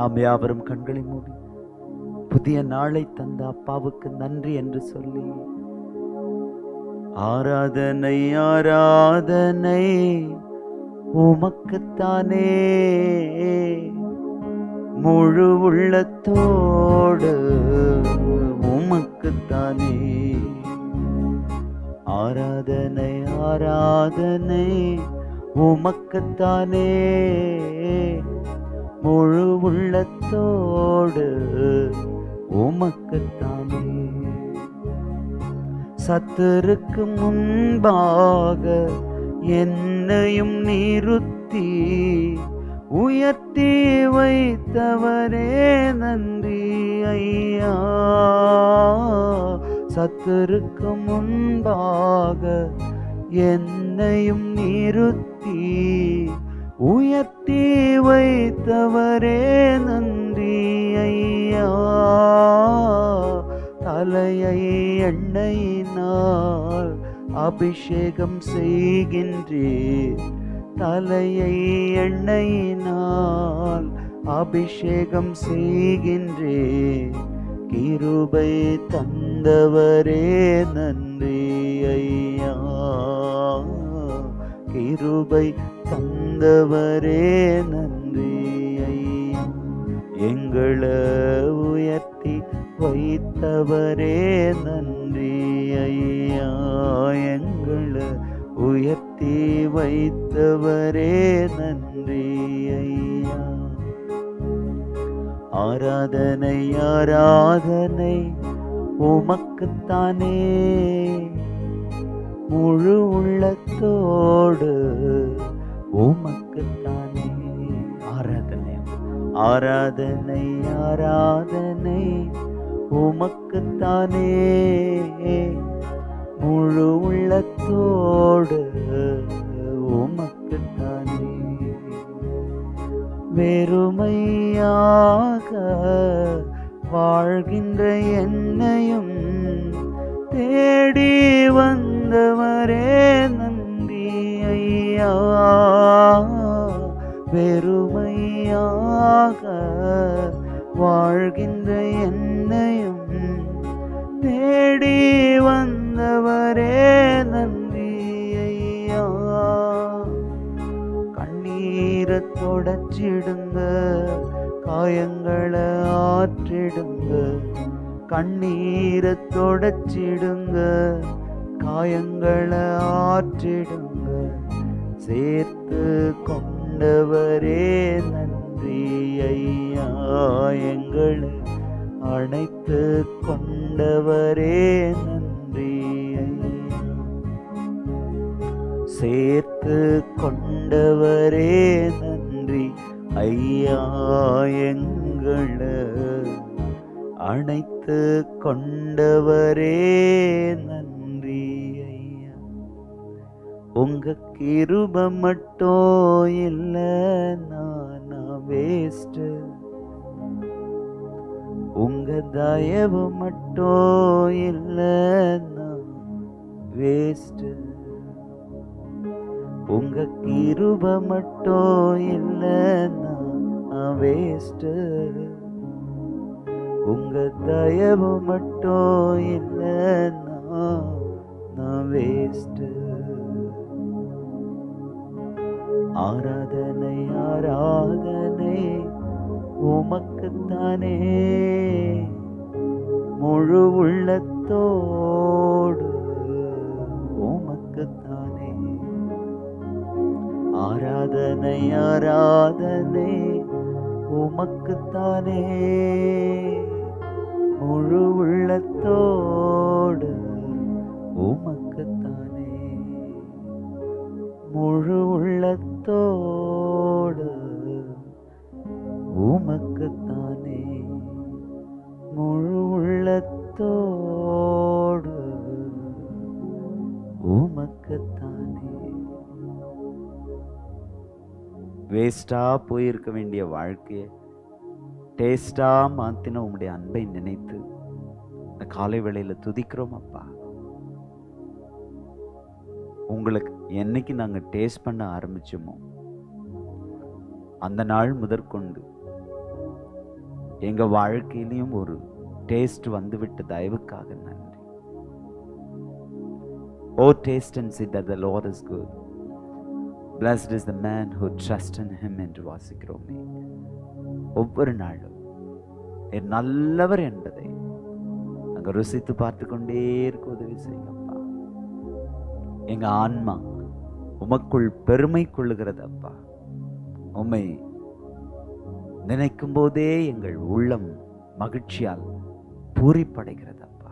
நாம் யாவரும் கண்களை மூடி புதிய நாளை தந்த அப்பாவுக்கு நன்றி என்று சொல்லி ஆராதனை ஆராதனை உமக்குத்தானே முழு உள்ளத்தோடு உமக்குத்தானே ஆராதனை ஆராதனை உமக்குத்தானே முழு உள்ளத்தோடு உமக்குத்தானே சத்துருக்கு முன்பாக என்னையும் நிறுத்தி உயர்த்தி வைத்தவரே நன்றி ஐயா சத்துருக்கு முன்பாக என்னையும் நிறுத்தி உயர்த்தி வைத்தவரே நன்றி ஐயா தலையை எண்ணெயினால் அபிஷேகம் செய்கின்றேன் தலையை எண்ணெயினால் அபிஷேகம் செய்கின்றேன் கிருபை தந்தவரே நன்றி ஐயா கிருபை தந்தவரே நன்றி ஐயா எங்களை உயர்த்தி வைத்தவரே நன்றி ஐயா எங்களை உயர்த்தி வைத்தவரே நன்றி ஐயா ஆராதனை ஆராதனை உமக்குத்தானே முழு உள்ளத்தோடு உமக்குத்தானே ஆராதனை ஆராதனை ஆராதனை உமக்குத்தானே முழு உள்ளத்தோடு உமக்குத்தானே வெறுமையாக வாழ்கின்ற என்னையும் தேடி வந்தவரே நன்றி ஐயா வெறுமையாக வாழ்கின்ற என்னையும் தேடி வந்தவரே நன்றி ஐயா கண்ணீரை தொடச்சிடுங்க காயங்களை ஆற்றிடுங்க கண்ணீரை தொடச்சிடுங்க காயங்களை ஆற்றிடுங்க சேர்த்து கொண்டவரே நன்றி ஐயா எங்களை அணைத்து கொண்டவரே நன்றி ஐயா சேர்த்து கொண்டவரே நன்றி ஐயா எங்களை அணைத்து கொண்டவரே நன்றி ஐயா உங்க கிருப மட்டும் இல்ல நானா வேஸ்ட் உங்க தயவு மட்டும் இல்ல நான் வேஸ்ட் உங்க கிருப மட்டும் இல்ல நான் வேஸ்ட் உங்க தயவு மட்டும் இல்ல நான் வேஸ்ட் ஆராதனை ஆராதனை உமக்குத்தானே முழு உள்ளத்தோடு உமக்குத்தானே ஆராதனை ஆராதனை உமக்குத்தானே முழு உள்ளத்தோடு உமக்குத்தானே முழு உள்ளத்தோடு உமக்குத்தானே முழு உள்ளத்தோடு உமக்குத்தானே வேஸ்டா போயிருக்க வேண்டிய வாழ்க்கையை டேஸ்டா மாத்தின உம்முடைய அன்பை நினைத்து இந்த காலை வேளையில துதிக்கிறோம் அப்பா உங்களுக்கு என்னைக்கு நாங்க டேஸ்ட் பண்ண ஆரம்பிச்சோமோ அந்த நாள் முதற்கொண்டு எங்க வாழ்க்கையிலையும் ஒரு டேஸ்ட் வந்துவிட்டு தயவுக்காக நன்றி O taste and see that the Lord is good blessed is the man who trusts in him என்று வாசிக்கிறோமே ஒவ்வொரு நாளும் என் நல்லவர் என்பதை அங்க ருசித்து பார்த்து கொண்டே இருக்க உதவி செய்யப்பா எங்க ஆன்மா உமக்குள் பெருமை கொள்ளுகிறதப்பா உம்மை நினைக்கும் போதே எங்கள் உள்ளம் மகிழ்ச்சியால் பூரிப்படைகிறதப்பா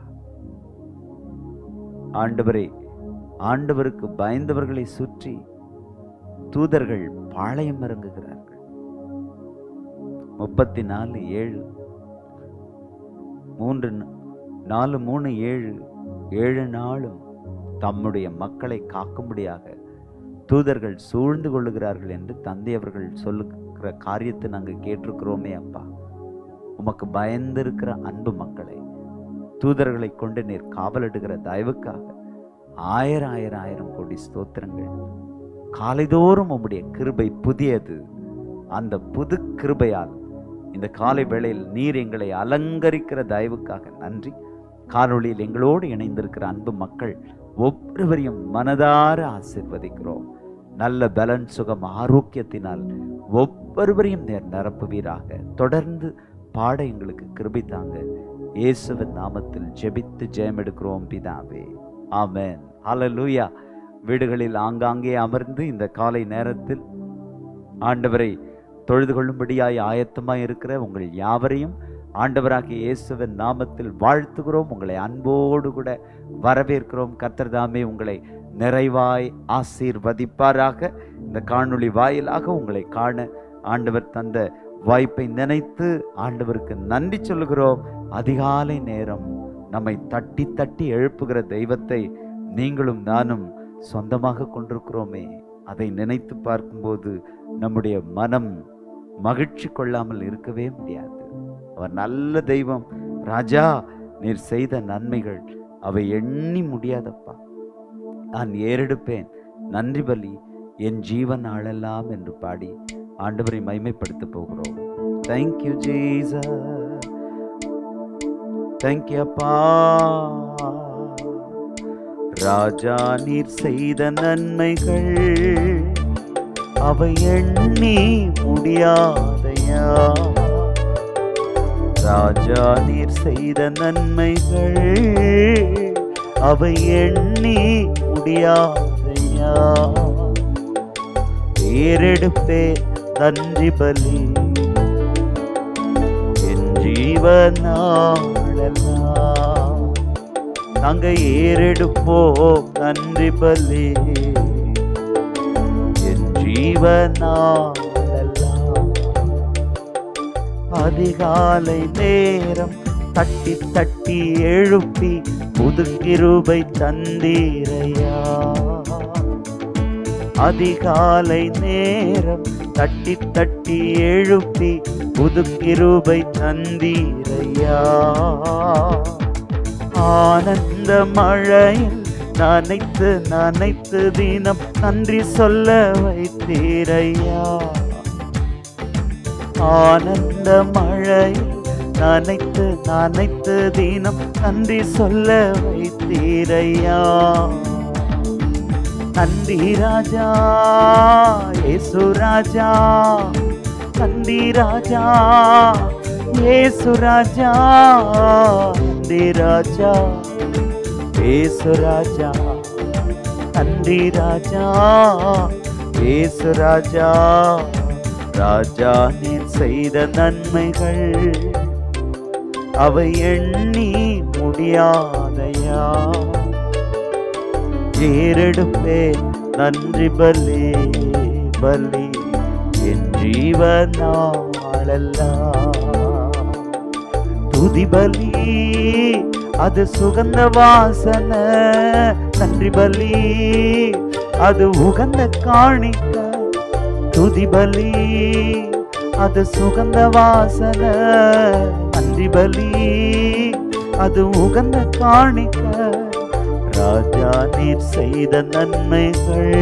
ஆண்டவரே ஆண்டவருக்கு பயந்தவர்களை சுற்றி தூதர்கள் பாளையம் இறங்குகிறார்கள் முப்பத்தி நாலு ஏழு மூன்று ந- நாலு மூணு ஏழு ஏழு நாளும் தம்முடைய மக்களை காக்கும்படியாக தூதர்கள் சூழ்ந்து கொள்ளுகிறார்கள் என்று தந்தை அவர்கள் சொல்லுகிற காரியத்தை நாங்கள் கேட்டிருக்கிறோமே அப்பா உமக்கு பயந்திருக்கிற அன்பு மக்களை தூதர்களை கொண்டு நீர் காவலிடுகிற தயவுக்காக ஆயிரம் ஆயிரம் ஆயிரம் கோடி ஸ்தோத்திரங்கள் காலைதோறும் உம்முடைய கிருபை புதியது அந்த புது கிருபையால் இந்த காலை வேளையில் நீர் எங்களை அலங்கரிக்கிற தயவுக்காக நன்றி காணொளியில் எங்களோடு இணைந்திருக்கிற அன்பு மக்கள் ஒவ்வொருவரையும் மனதார ஆசிர்வதிக்கிறோம் நல்ல பலன் சுகம் ஆரோக்கியத்தினால் ஒவ்வொருவரையும் நேர் நிரப்புவீராக தொடர்ந்து பாட எங்களுக்கு கிருபை தாங்க இயேசுவின் நாமத்தில் ஜெபித்து ஜெயம் எடுக்கிறோம் பிதாவே ஆமென் ஹalleluya வீடுகளில் ஆங்காங்கே அமர்ந்து இந்த காலை நேரத்தில் ஆண்டவரை தொழுது கொள்ளும்படியாய் ஆயத்தமாய் இருக்கிற உங்கள் யாவரையும் ஆண்டவராகிய இயேசுவின் நாமத்தில் வாழ்த்துகிறோம் உங்களை அன்போடு கூட வரவேற்கிறோம் கர்த்தர் தாமே உங்களை நிறைவாய் ஆசீர்வதிப்பாராக இந்த காணொளி வாயிலாக உங்களை காண ஆண்டவர் தந்த வாய்ப்பை நினைத்து ஆண்டவருக்கு நன்றி சொல்லுகிறோம் அதிகாலை நேரம் நம்மை தட்டி தட்டி எழுப்புகிற தெய்வத்தை நீங்களும் நானும் சொந்தமாக கொண்டிருக்கிறோமே அதை நினைத்து பார்க்கும்போது நம்முடைய மனம் மகிழ்ச்சி கொள்ளாமல் இருக்கவே முடியாது அவர் நல்ல தெய்வம் ராஜா நீர் செய்த நன்மைகள் அவை எண்ணி முடியாதப்பா நான் ஏறெடுப்பேன் நன்றி பலி என் ஜீவன் ஆளெல்லாம் என்று பாடி ஆண்டவரை மைமைப்படுத்த போகிறோம் தேங்க்யூ ஜீச தேங்க்யூ அப்பா ராஜா நீர் செய்த நன்மைகள் அவை எண்ணி முடியாதையா ராஜா நீர் செய்த நன்மைகள் அவை எண்ணி முடியாதையா ஏறெடுப்பே நன்றி பலி என் ஜீவனாளெல்லாம் நாங்க ஏறெடுப்போம் நன்றி பலி என் ஜீவனாளெல்லாம் அதிகாலை நேரம் தட்டி தட்டி எழுப்பி புதுக்கிருபை தந்தீரையா அதிகாலை நேரம் தட்டி தட்டி எழுப்பி புதுக்கிருபை தந்தீரையா ஆனந்த மழையில் நனைத்து நனைத்து தினம் நன்றி சொல்ல வைத்தீரையா ஆனந்த மழையில் நனைத்து நனைத்து தினம் நன்றி சொல்ல வைத்தீரையா நன்றி ராஜா ஏசு ராஜா நன்றி ராஜா ஏசு ராஜா நன்றி ராஜா ஏசு ராஜா நன்றி ராஜா ஏசு ராஜா ராஜா நீர் செய்த நன்மைகள் அவை எண்ணி முடியாதையா ஏறெடுப்பே நன்றி பலி பலி என் ஜீவனாளெல்லாம் துதி பலி அது சுகந்த வாசன நன்றி பலி அது உகந்த காணிக்க துதி பலி அது சுகந்த வாசன நன்றி பலி அது உகந்த காணிக்க ராஜா நீர் செய்த நன்மைகள்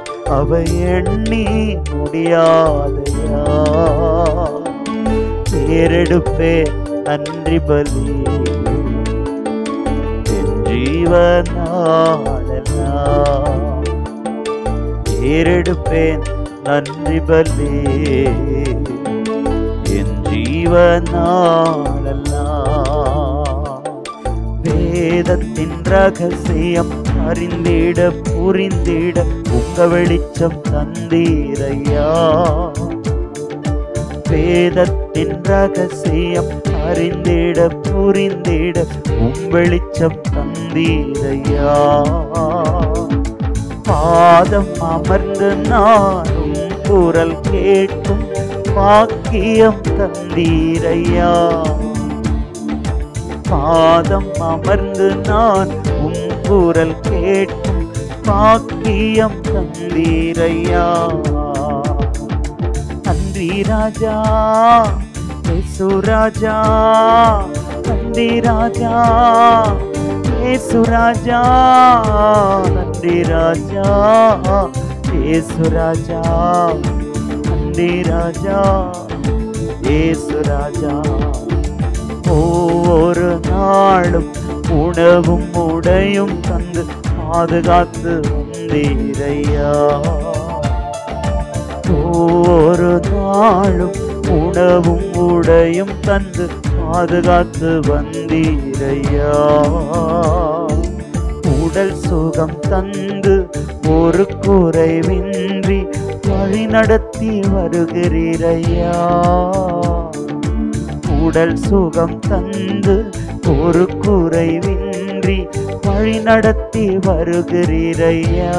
அவை எண்ணி முடியாதையா ஏறெடுப்பே நன்றி பலி என் ஜீவனாளெல்லாம் ஏறெடுப்பேன் நன்றி பலி என் ஜீவனாளெல்லாம் வேதத்தின் ரகசியம் அறிந்திட புரிந்திட உங்க வெளிச்சம் தந்தீரையா வேதத்தின் ரகசியம் அறிந்திட புரிந்திட உம் வெளிச்சம் தந்தீரையா பாதம் அமர்ந்து நானும் குரல் கேட்கும் பாக்கியம் தந்தீரையா பாதம் அமர்ந்து நான் உன் குரல் கேட்கும் பாக்கியம் தந்தீரையா நன்றி ராஜா ஏசு ராஜா நன்றி ராஜா ஏசு ராஜா நன்றி ராஜா ஏசு ராஜா நன்றி ராஜா ஏசு ராஜா ஒவ்வொரு நாளும் உணவும் உடையும் தந்து பாதுகாத்து வந்தீரையா ஒவ்வொரு நாளும் உணவும் உடையும் தந்து பாதுகாத்து வந்தீரையா உடல் சுகம் தந்து ஒரு குறைவின்றி வழி நடத்தி வருகிறீரையா உடல் சுகம் தந்து ஒரு குறைவின்றி வழி நடத்தி வருகிறீரையா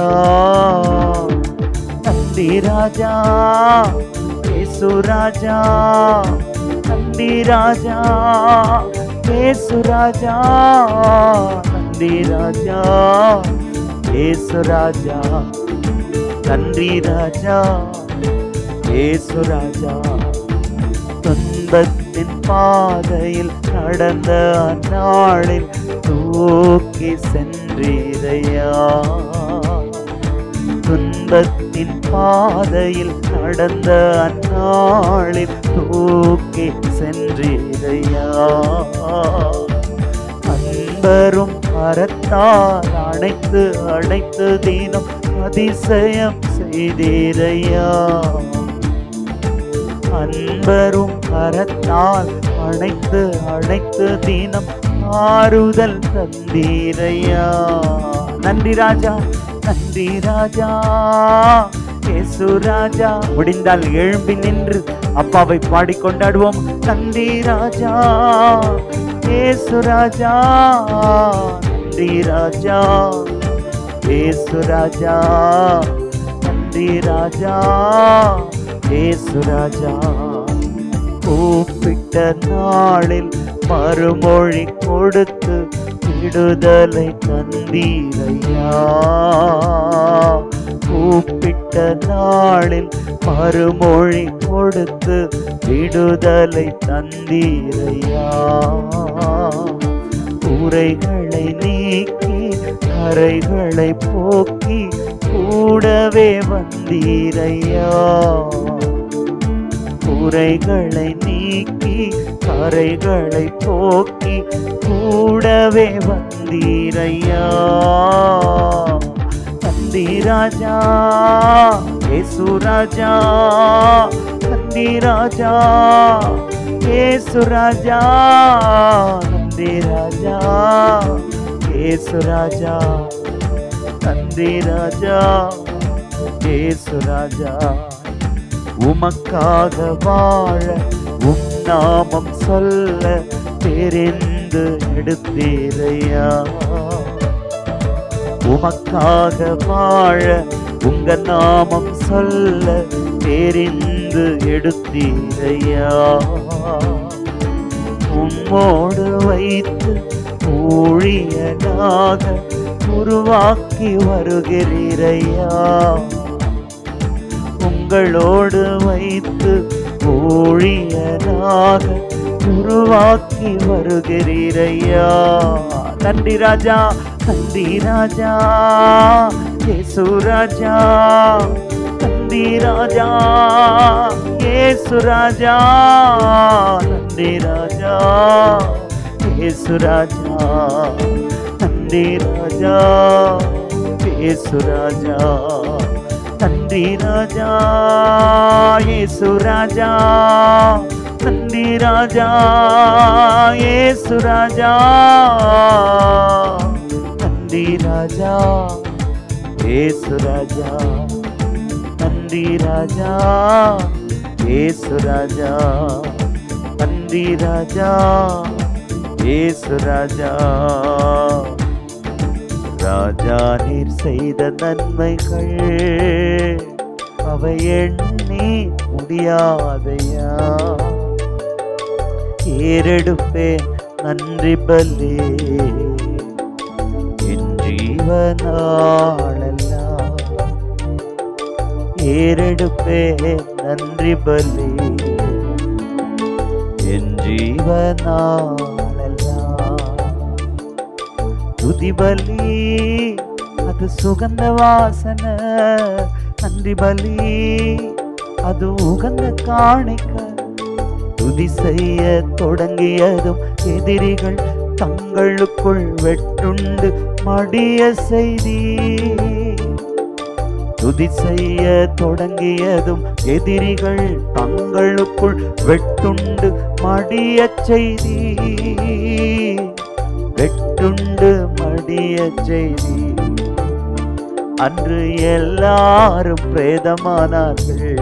நந்தி ராஜா ஏசு ராஜா நந்தி ராஜா ஏசு ராஜா நந்தி ராஜா ஏசு ராஜா நன்றி ராஜா ஏசு ராஜா துன்பத்தின் பாதையில் நடந்த அந்நாளில் தூக்கி சென்றீரையா துன்பத்தின் பாதையில் நடந்த அந்நாளில் தூக்கி சென்றீரையா அன்பரும் கரத்தால் அணைத்து அணைத்து தினம் அதிசயம் செய்தீரையா அன்பரும் கரத்தால் அணைத்து அணைத்து தினம் ஆறுதல் தந்தீரையா நன்றி ராஜா நன்றி ராஜா ஏசு ராஜா முடிந்தால் எழும்பி நின்று அப்பாவை பாடி கொண்டாடுவோம் நன்றி ராஜா ஏசு ராஜா நன்றி ராஜா ஏசு ராஜா நன்றி ராஜா ஏசு ராஜா கூப்பிட்ட நாளில் மறுமொழி கொடுத்து விடுதலை தந்தீரையா கூப்பிட்ட நாளில் மறுமொழி கொடுத்து விடுதலை தந்தீரையா குறைகளை நீக்கி கரைகளை போக்கி கூடவே வந்தீரையா குறைகளை நீக்கி கரைகளை போக்கி கூடவே வந்தீரையா நந்தி ராஜா ஏசு ராஜா நந்தி ராஜா ஏசு ராஜா நந்தி ராஜா ஏசு ராஜா நந்தி ராஜா ஏசு ராஜா உமக்காக வாழ உம் நாமம் சொல்ல தெரிந்து எடுத்தீரையா உமக்காக வாழ உங்க நாமம் சொல்ல தெரிந்து எடுத்தீரையா உம்மோடு வைத்து ஊழியனாக உருவாக்கி வருகிறீரையா உங்களோடு வைத்து ஊழியனாக உருவாக்கி வருகிறீரையா நன்றி ராஜா நன்றி ராஜா ஏசு ராஜா நன்றி ராஜா ஏசு ராஜா நன்றி நன்றி ராஜா இயேசு ராஜா நன்றி ராஜா இயேசு ராஜா நன்றி ராஜா இயேசு ராஜா நன்றி ராஜா இயேசு ராஜா நன்றி ராஜா இயேசு ராஜா நன்றி ராஜா இயேசு ராஜா நன்றி ராஜா இயேசு ராஜா ராஜா நீர் செய்த நன்மைகள் அவை எண்ணி முடியாதையா ஏறெடுப்பேன் நன்றி பலே என் ஜீவனாளெல்லாம் ஏறெடுப்பேன் நன்றி பலே என் ஜீவனாளெல்லாம் துதி பலி அது சுகந்த வாசனை நன்றி பலி அது உகந்த காணிக்க துதி செய்ய தொடங்கியதும் எதிரிகள் தங்களுக்குள் வெட்டுண்டு மடிய செய்தி துதி செய்ய தொடங்கியதும் எதிரிகள் தங்களுக்குள் வெட்டுண்டு மடிய செய்தி வெட்டுண்டு மடிய செய்தி அன்று எல்லாரும் பிரேதமானார்கள்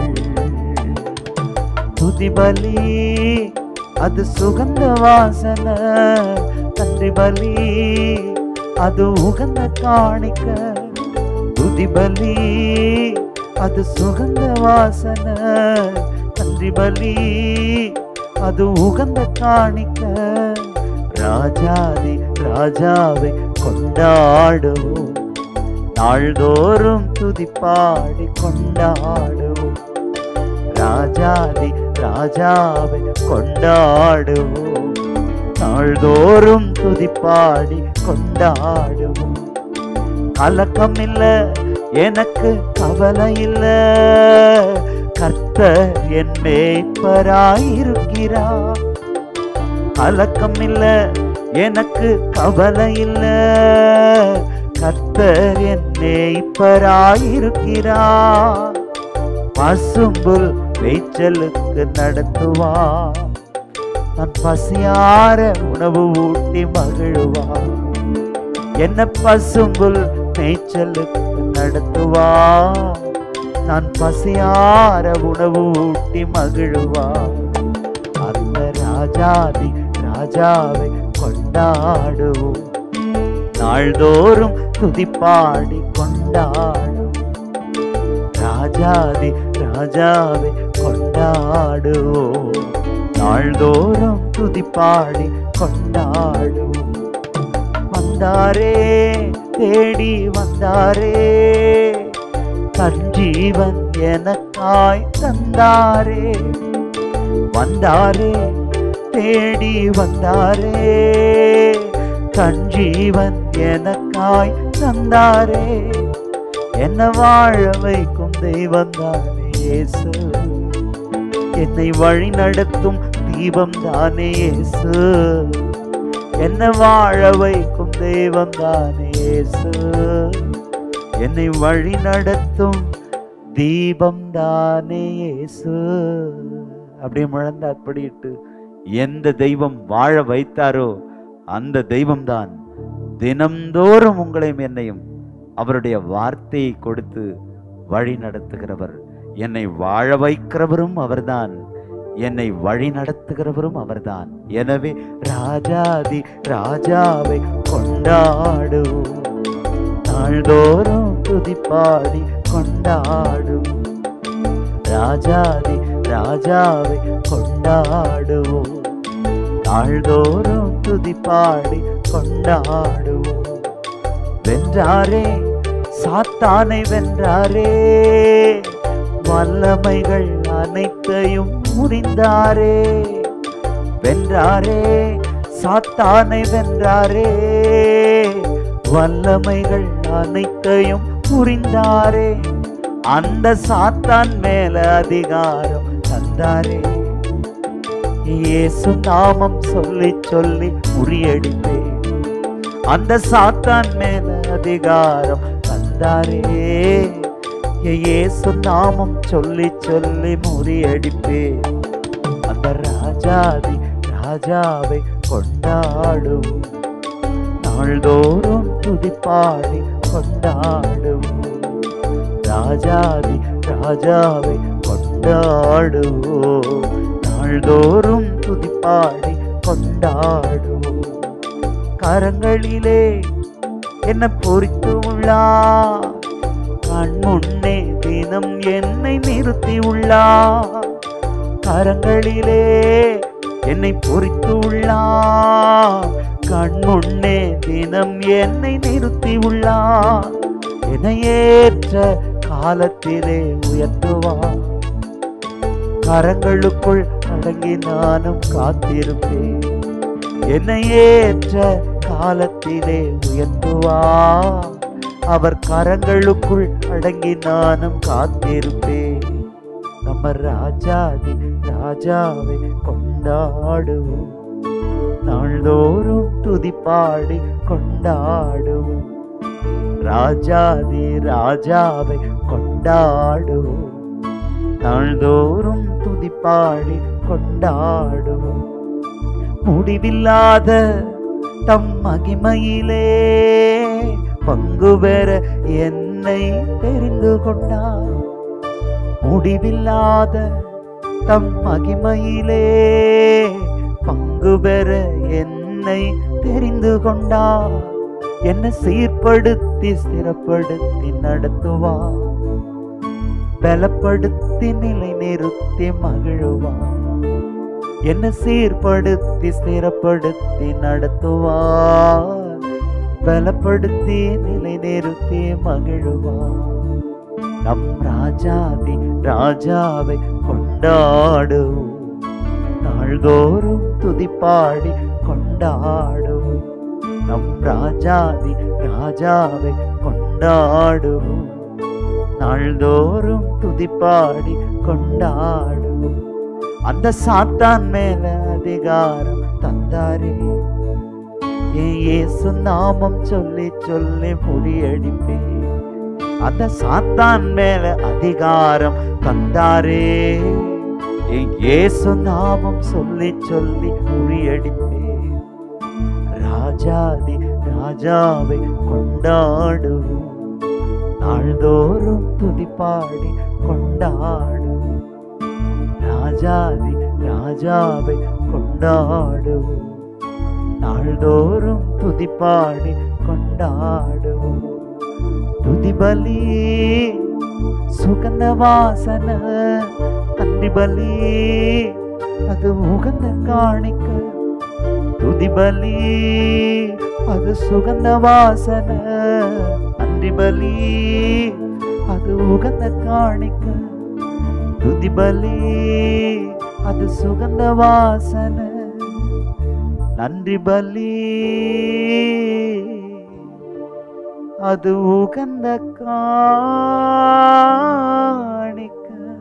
துதி பலி அது சுகந்த வாசனை நன்றி பலி அது உகந்த காணிக்க துதி பலி அது சுகந்த வாசனை நன்றி பலி அது உகந்த காணிக்க ராஜாதி ராஜாவை கொண்டாடுவோம் நாள்தோறும் துதி பாடி கொண்டாடுவோம் ராஜாதி ராஜாவை கொண்டாடுவோம் நாள்தோறும் துதி பாடி கொண்டாடுவோம் கலக்கம் இல்ல எனக்கு கவலை இல்ல கர்த்தர் என் மேய்ப்பராயிருக்கிறார் கலக்கம் இல்ல எனக்கு கவலை இல்ல கர்த்தர் என் மேய்ப்பராயிருக்கிறார் பசும்புல் மேய்ச்சலுக்கு நடத்துவார் நான் பசியார உணவு ஊட்டி மகிழ்வார் என்ன பசும்புல் மேய்ச்சலுக்கு நடத்துவார் நான் பசியார உணவு ஊட்டி மகிழ்வார் அந்த ராஜாதி ராஜாவை கொண்டாடுவோம் நாள்தோறும் துதிப்பாடி கொண்டாடுவோம் ராஜாதி ராஜாவை கொண்டாடுவோம் நாள்தோறும் துதிப்பாடி கொண்டாடுவோம் வந்தாரே தேடி வந்தாரே தஞ்சீவன் எனக்காய் தந்தாரே வந்தாரே தேடி வந்தாரே தஞ்சீவன் எனக்காய் தந்தாரே என்ன வாழ வைக்கும் தெய்வம் தானே இயேசு என்னை வழி நடத்தும் தீபம் தானே இயேசு என்ன வாழ வைக்கும் தெய்வம் தானே இயேசு என்னை வழி நடத்தும் தீபம் தானே இயேசு அப்படியே முழந்த அப்படிட்டு எந்த தெய்வம் வாழ வைத்தாரோ அந்த தெய்வம்தான் தினம்தோறும் உங்களையும் என்னையும் அவருடைய வார்த்தையை கொடுத்து வழி நடத்துகிறவர் என்னை வாழ வைக்கிறவரும் அவர்தான் என்னை வழி நடத்துகிறவரும் அவர்தான் எனவே ராஜாதி ராஜாவை கொண்டாடுவோம் நாள்தோறும் துதிப்பாடி கொண்டாடுவோம் ராஜாதி ராஜாவை கொண்டாடுவோம் நாள்தோறும் துதிப்பாடி கொண்டாடுவோம் வென்றாரே சாத்தானை வென்றாரே வல்லமைகள் அனைத்தையும் முறிந்தாரே வென்றாரே சாத்தானை வென்றாரே வல்லமைகள் அனைத்தையும் புரிந்தாரே அந்த சாத்தான் மேல அதிகாரம் தந்தாரே இயேசு நாமம் சொல்லி சொல்லி முறியடிப்பேன் அந்த சாத்தான் மேல அதிகாரம் தந்தாரே இயேசு நாமம் சொல்லி சொல்லி முறியடிப்பேன் அந்த ராஜாதி ராஜாவை கொண்டாடுவோம் நாள்தோறும் துதிப்பாடி கொண்டாடுவோம் ராஜாதி ராஜாவை கொண்டாடுவோம் நாள்தோறும் துதிப்பாடி கொண்டாடுவோம் கரங்களிலே என்ன பொறித்து உள்ளார் கண் முன்னே தினம் என்னை நிறுத்தி உள்ளார் கரங்களிலே என்னை பொறித்து உள்ளார் கண் முன்னே தினம் என்னை நிறுத்தி உள்ளார் என்னை ஏற்ற காலத்திலே உயர்த்துவார் கரங்களுக்குள் அடங்கி நானும் காத்திருப்பேன் என்னை ஏற்ற காலத்திலே உயர்த்துவார் அவர் கரங்களுக்குள் அடங்கி நானும் காத்திருப்பேன் நம்ம ராஜாதி ராஜாவை கொண்டாடுவோம் நாள்தோறும் துதிப்பாடி கொண்டாடுவோம் ராஜாதி ராஜாவை கொண்டாடுவோம் நாள்தோறும் துதிப்பாடி கொண்டாடுவோம் முடிவில்லாத தம் மகிமையிலே பங்கு பெற என்னை தெரிந்து கொண்டார் முடிவில்லாத தம் மகிமையிலே பங்கு பெற என்னை தெரிந்து கொண்டார் என்னை சீர்படுத்தி ஸ்திரப்படுத்தி நடத்துவார் பலப்படுத்தி நிலை நிறுத்தி மகிழுவார் என்னை சீர்படுத்தி ஸ்திரப்படுத்தி நடத்துவார் பலப்படுத்தி நிலை நிறுத்தி மகிழுவார் நம் ராஜாதி ராஜாவை கொண்டாடுவோம் நாள்தோறும் துதிப்பாடி கொண்டாடுவோம் நம் ராஜாதி ராஜாவை கொண்டாடுவோம் நாள்தோறும் துதிப்பாடி கொண்டாடுவோம் அந்த சாத்தான் மேல அதிகாரம் தந்தாரே என் இயேசு நாமம் சொல்லி சொல்லி முறியடிப்பேன் அந்த சாத்தான் மேல அதிகாரம் தந்தாரே என் இயேசு நாமம் சொல்லி சொல்லி முறியடிப்பேன் ராஜாதி ராஜாவை கொண்டாடுவோம் நாள்தோறும் துதிப்பாடி கொண்டாடுவோம் ராஜாதி ராஜாவை கொண்டாடுவோம் நாள்தோறும் துதிப்பாடி கொண்டாடுவோம் துதிபலி சுகந்த வாசன நன்றி பலி அது உகந்த காணிக்க துதிபலி அது சுகந்த வாசன நன்றி பலி அது உகந்த காணிக்க துதிபலி அது சுகந்த வாசன நன்றி பலி அது உகந்த காணிக்க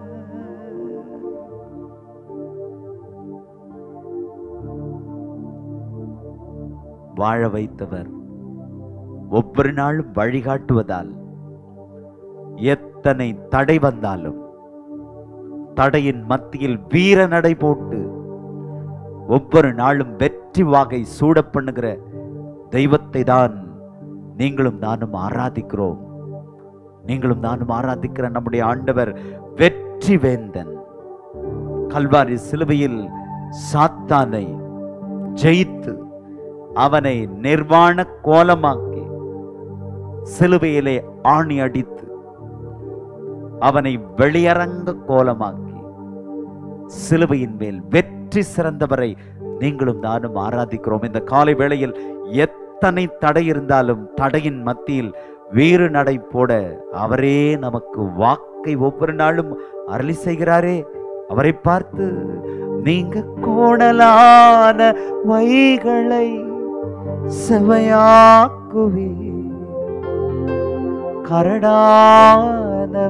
வாழ வைத்தவர் ஒவ்வொரு நாளும் வழிகாட்டுவதால் எத்தனை தடை வந்தாலும் தடையின் மத்தியில் வீர நடை போட்டு ஒவ்வொரு நாளும் வெற்றி வாகை சூட பண்ணுகிற தெய்வத்தை தான் நீங்களும் நானும் ஆராதிக்கிறோம் நீங்களும் நானும் ஆராதிக்கிற நம்முடைய ஆண்டவர் வெற்றி வேந்தன் கல்வாரி சிலுவையில் சாத்தானை ஜெயித்து அவனை நிர்வாண கோலமாக்கி சிலுவையிலே ஆணி அடித்து அவனை வெளியரங்க கோலமாக்கி சிலுவையின் மேல் வெற்றி சிறந்தவரை நீங்களும் நானும் ஆராதிக்கிறோம் இந்த காலை வேளையில் எத்தனை தடை இருந்தாலும் தடையின் மத்தியில் வீறு நடை போட அவரே நமக்கு வாக்கை ஒவ்வொரு நாளும் அருளி செய்கிறாரே அவரை பார்த்து நீங்க கோணலான வைகளை செவையாக்குவே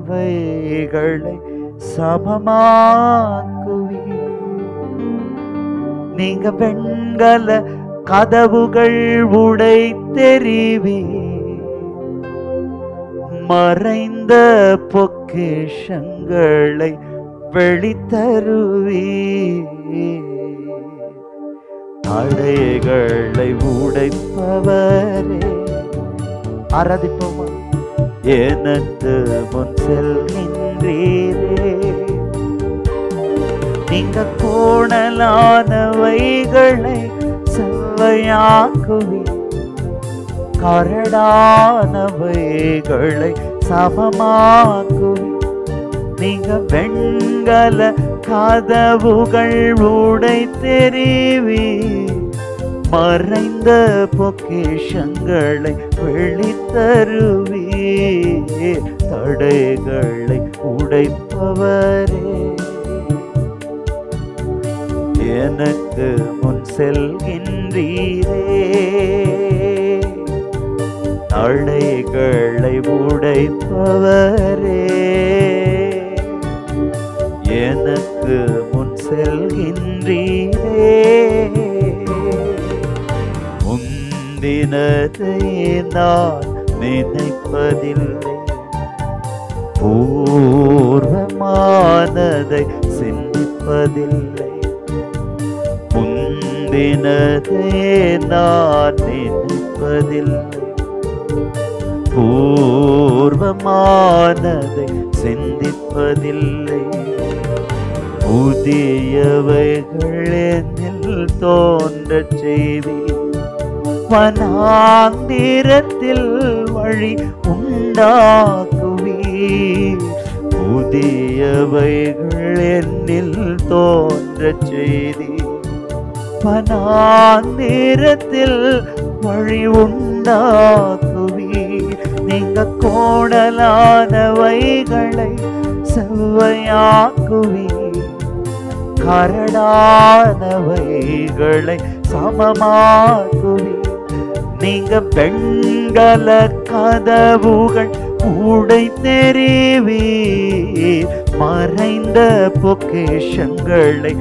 கரடானவைகளை சமமாக்குவே நீங்க வெண்கல கதவுகள் உடை தெரிவி மறைந்த பொக்கிஷங்களை வெளித்தருவி தடைகளை உடைப்பவரே ஆராதிப்போமா எனக்கு முன் செல்கின்றீரே நீங்க கோணலானவைகளை செவ்வையாக்குவி கரடானவைகளை சமமாக்குவி நீங்க வெண்கல கதவுகள் உடை தெரிவி மறைந்த பொக்கிஷங்களை வெளித்தருவி தடைகளை உடைப்பவரே எனக்கு முன் செல்கின்றீரே தடைகளை உடைப்பவரே எனக்கு முன் செல்கின்றீரே முந்தினதை நான் நினைப்பதில்லை பூர்வமானதை சிந்திப்பதில்லை முந்தினதே நான் நினைப்பதில்லை பூர்வமானதை சிந்திப்பதில்லை புதியவைகள் என்னில் தோன்றச் செய்தி வனாந்திரத்தில் வழி உண்டாக்குவீர் புதியவைகள் என்னில் தோன்றச் செய்தி வனாந்திரத்தில் வழி உண்டாக்குவீர் நீங்க கோடலானவைகளை செவ்வையாக்குவீர் கரடானவைகளை சமமாக்குவீர் நீங்க வெண்கல கதவுகள் உடை தெரிவீர் மறைந்த பொக்கிஷங்களை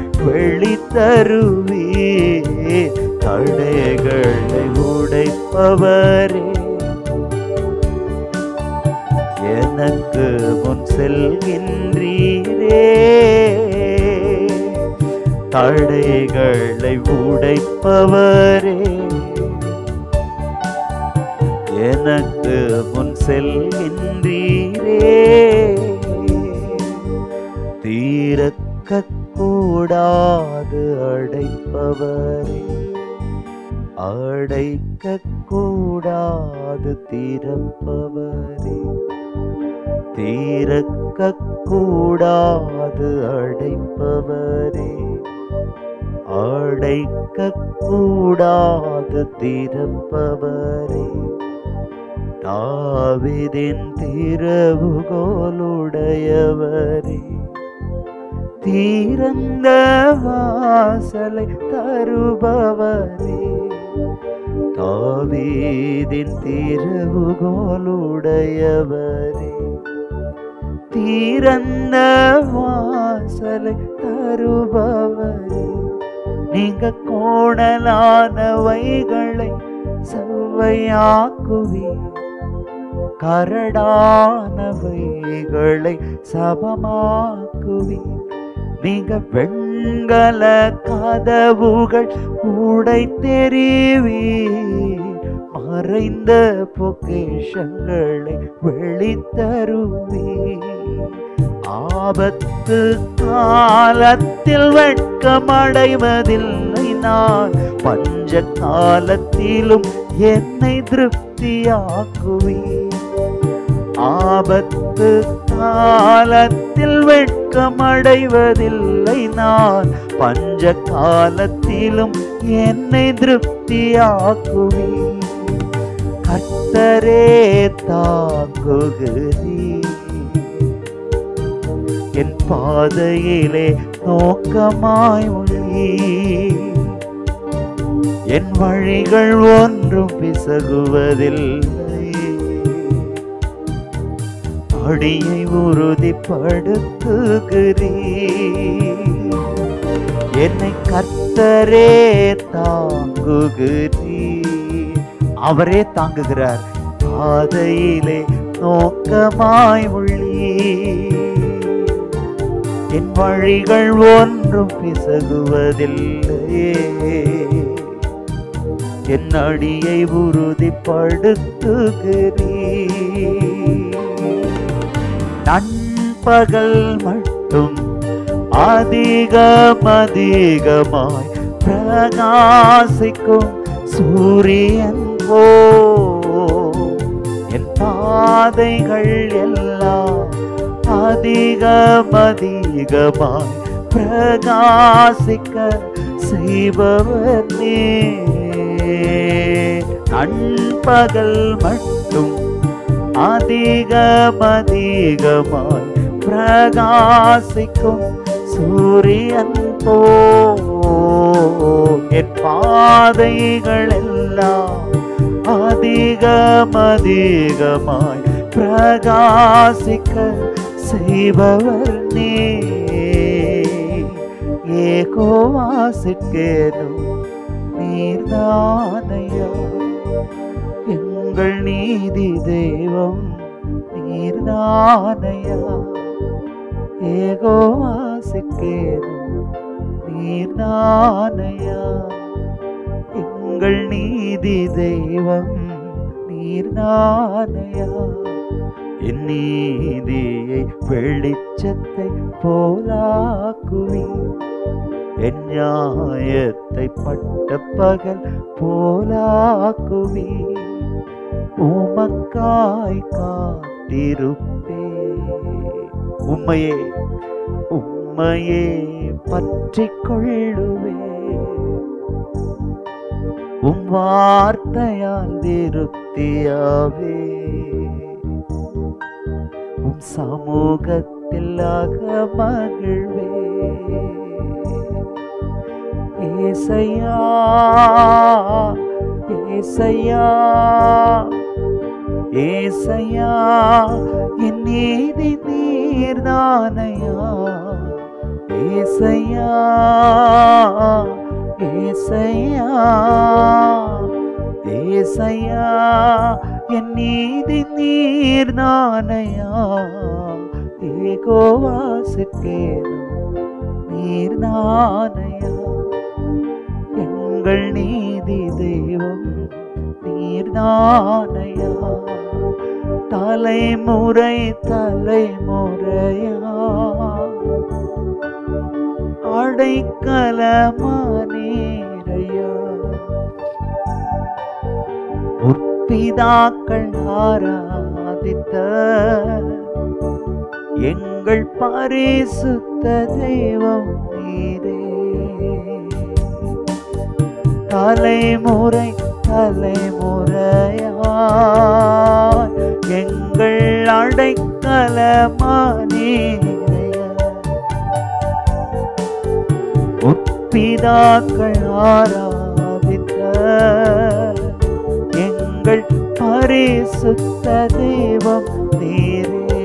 வெளித்தருவீர் தடைகளை உடைப்பவரே எனக்கு முன் செல்கின்றீரே தடைகளை உடைப்பவரே எனக்கு முன் செல்கின்றீரே தீரக்க கூடாது அடைப்பவரே அடைக்க கூடாது திறப்பவரே தீரக்க கூடாது அடைப்பவரே அடைக்க கூடாது திறப்பவரே தாவிதின் திறவுகோலுடையவரே தீரந்த வாசலை தருபவரே தாவீதின் திறவுகோலுடையவரே தீரந்த வாசலை தருபவரே நீங்க கோணலானவைகளை செவ்வையாக்குவீர் கரடானவைகளை சமமாக்குவீர் நீங்க வெண்கல கதவுகள் உடை தெரிவீர் மறைந்த பொக்கிஷங்களை வெளித்தருவீர் ஆபத்து காலத்தில் வெட்கமடைவதில்லை நான் பஞ்ச காலத்திலும் என்னை திருப்தியாக்குவீர் ஆபத்து காலத்தில் வெட்கமடைவதில்லை நான் பஞ்ச காலத்திலும் என்னை திருப்தியாக்குவீர் கர்த்தரே தாங்குகிறீர் என் பாதையிலே நோக்கமாய் உள்ளீர் என் வழிகள் ஒன்றும் பிசகுவதில்லை அடியை உறுதிப்படுத்துகிறீர் என்னை கர்த்த கர்த்தரே தாங்குகிறீர் அவரே தாங்குகிறார் பாதையிலே நோக்கமாய் உள்ளீர் என் வழிகள் ஒன்றும் பிசகுவதில்லையே என் அடியை உறுதிப்படுத்துகிறீர் நண்பகல் மட்டும் அதிகம் அதிகமாய் பிரகாசிக்கும் சூரியன் போ என் பாதைகள் எல்லாம் அதிகம் அதிகமாய் பிரகாசிக்க செய்பவர் நீ நண்பகல் மட்டும் அதிகம் அதிகமாய் பிரகாசிக்கும் சூரியன் போ என் பாதைகள் எல்லாம் அதிகம் அதிகமாய் பிரகாசிக்க செய்பவர் நீ ஏகோவாசிற்கேனும் நீர்தானையா எங்கள் நீதி தெய்வம் நீர்தானையா ஏகோவாசிற்கேனும் நீர்தானையா எங்கள் நீதி தெய்வம் நீர்தானையா என் நீதியை வெளிச்சத்தை போலாக்குவி என் நியாயத்தை பட்ட பகல் போலாக்குவி உமக்காய் காத்திருப்பே உம்மையே உம்மையே பற்றிக் கொள்ளுவே உம் வார்த்தையால் திருப்தியாவே உம் சமூகத்தில் அக மகிழ்வே ஏசையா ஏசையா ஏசையா என் நீதி நீர்தானையா ஏசையா ஏசையா ஏசையா என் நீதி நீர்தானையா ஏகோவாசிற்கேனும் நீர்தானையா எங்கள் நீதி தெய்வம் நீர்தானையா தலைமுறை தலைமுறையா அடைக்கலமானீரையா முற்பிதாக்கள் ஆராதித்த எங்கள் பரிசுத்த தெய்வம் நீரே தலைமுறை தலைமுறையா எங்கள் அடைக்கலமானீரையா முற்பிதாக்கள் ஆராதித்த எங்கள் பரிசுத்த தெய்வம் நீரே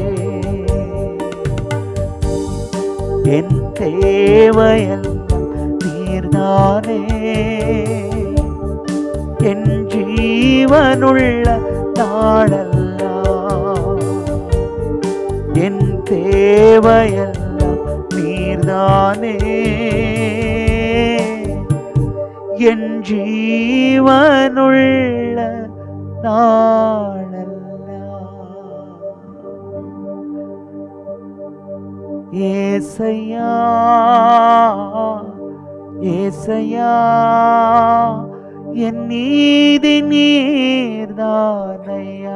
என் தேவையெல்லாம் நீர்தானே என் ஜீவனுள்ள நாளெல்லாம் என் தேவையெல்லாம் நீர்தானே என் ஜீவனுள்ள நாளெல்லாம் ஏசையா ஏசையா என் நீதி நீர்தானையா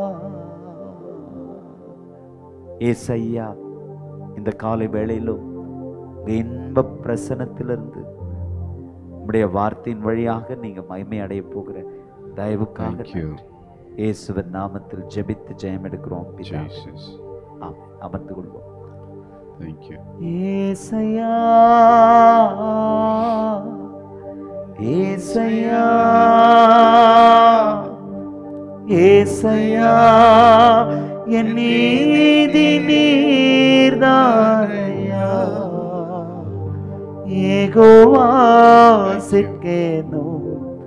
ஏசையா இந்த காலை வேளையிலும் உங்க இன்ப பிரசனத்திலிருந்து உம்முடைய வார்த்தையின் வழியாக நீங்க மகிமை அடைய போகிற தயவுக்காக Thank you, நன்றி. இயேசுவின் நாமத்தில் ஜெபித்து ஜெயம் எடுக்கிறோம் பிதாவே. Jesus. ஆமென். அமர்ந்து கொள்வோம் Thank you. ஏசையா ஏசையா ஏசையா என் நீதி நீர்தானையா யெகோவா சிற்கேனும்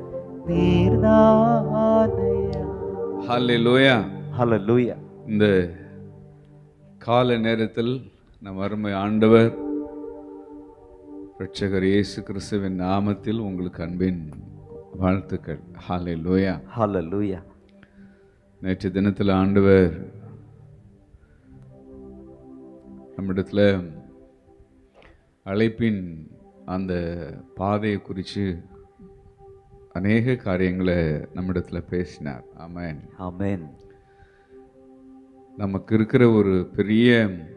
நீர்தானையா ஹalleluya ஹalleluya இந்த கால நேரத்தில் நம் அருமை ஆண்டவர் இரட்சகர் இயேசு கிறிஸ்துவின் நாமத்தில் உங்களுக்கு அன்பின் வாழ்த்துக்கள் ஹalleluya ஹalleluya நேற்று தினத்தில் ஆண்டவர் நம்மிடத்துல அழைப்பின் அந்த பாதையை குறித்து அநேக காரியங்களை நம்மிடத்துல பேசினார் ஆமென் ஆமென் நமக்கு இருக்கிற ஒரு பெரிய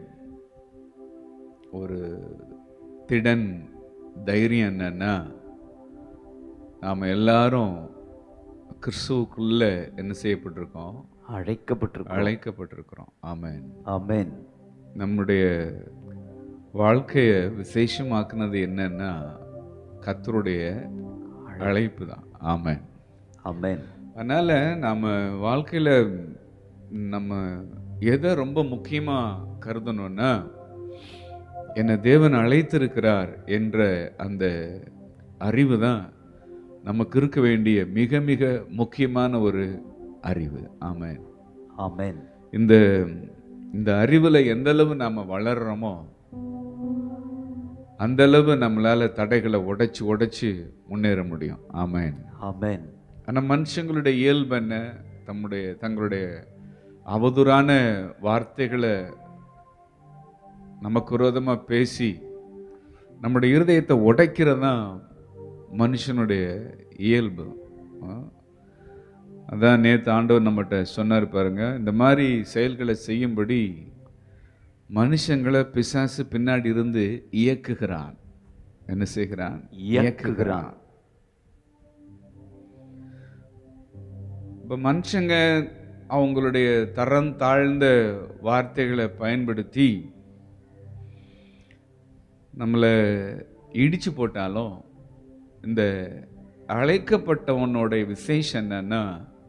ஒரு திடன் தைரியம் என்னன்னா நாம் எல்லாரும் கிறிஸ்துவுக்குள்ள என்ன செய்யப்பட்டிருக்கோம் அழைக்கப்பட்டிருக்கிறோம் அழைக்கப்பட்டிருக்கிறோம் ஆமென் ஆமென் நம்முடைய வாழ்க்கையை விசேஷமாக்குனது என்னன்னா கர்த்தருடைய அழைப்பு தான் ஆமென் ஆமென் அதனால நம்ம வாழ்க்கையில நம்ம எதை ரொம்ப முக்கியமா கருதணும்னா என்னை தேவன் அழைத்திருக்கிறார் என்ற அந்த அறிவு தான் நமக்கு இருக்க வேண்டிய மிக மிக முக்கியமான ஒரு அறிவு ஆமென் ஆமென் இந்த இந்த அறிவுல எந்த அளவு நாம வளர்றோமோ அந்த அளவு நம்மளால தடைகளை உடைச்சு உடைச்சு முன்னேற முடியும் ஆமென் ஆமென் ஆனா மனுஷங்களுடைய இயல்பு என்ன தம்முடைய தங்களுடைய அவதூறான வார்த்தைகளை நமக்கு விரோதமா பேசி நம்முடைய இருதயத்தை உடைக்கிறது தான் மனுஷனுடைய இயல்பு ஆ? அதான் நேற்று ஆண்டவர் நம்மகிட்ட சொன்னார் பாருங்க இந்த மாதிரி செயல்களை செய்யும்படி மனுஷங்களை பிசாசு பின்னாடி இருந்து இயக்குகிறான் என்ன செய்கிறான் இயக்குகிறான். இப்போ மனுஷங்க அவங்களுடைய தரம் தாழ்ந்த வார்த்தைகளை பயன்படுத்தி நம்மளை இடிச்சு போட்டாலும் இந்த அழைக்கப்பட்டவனோட விசேஷம் என்னன்னா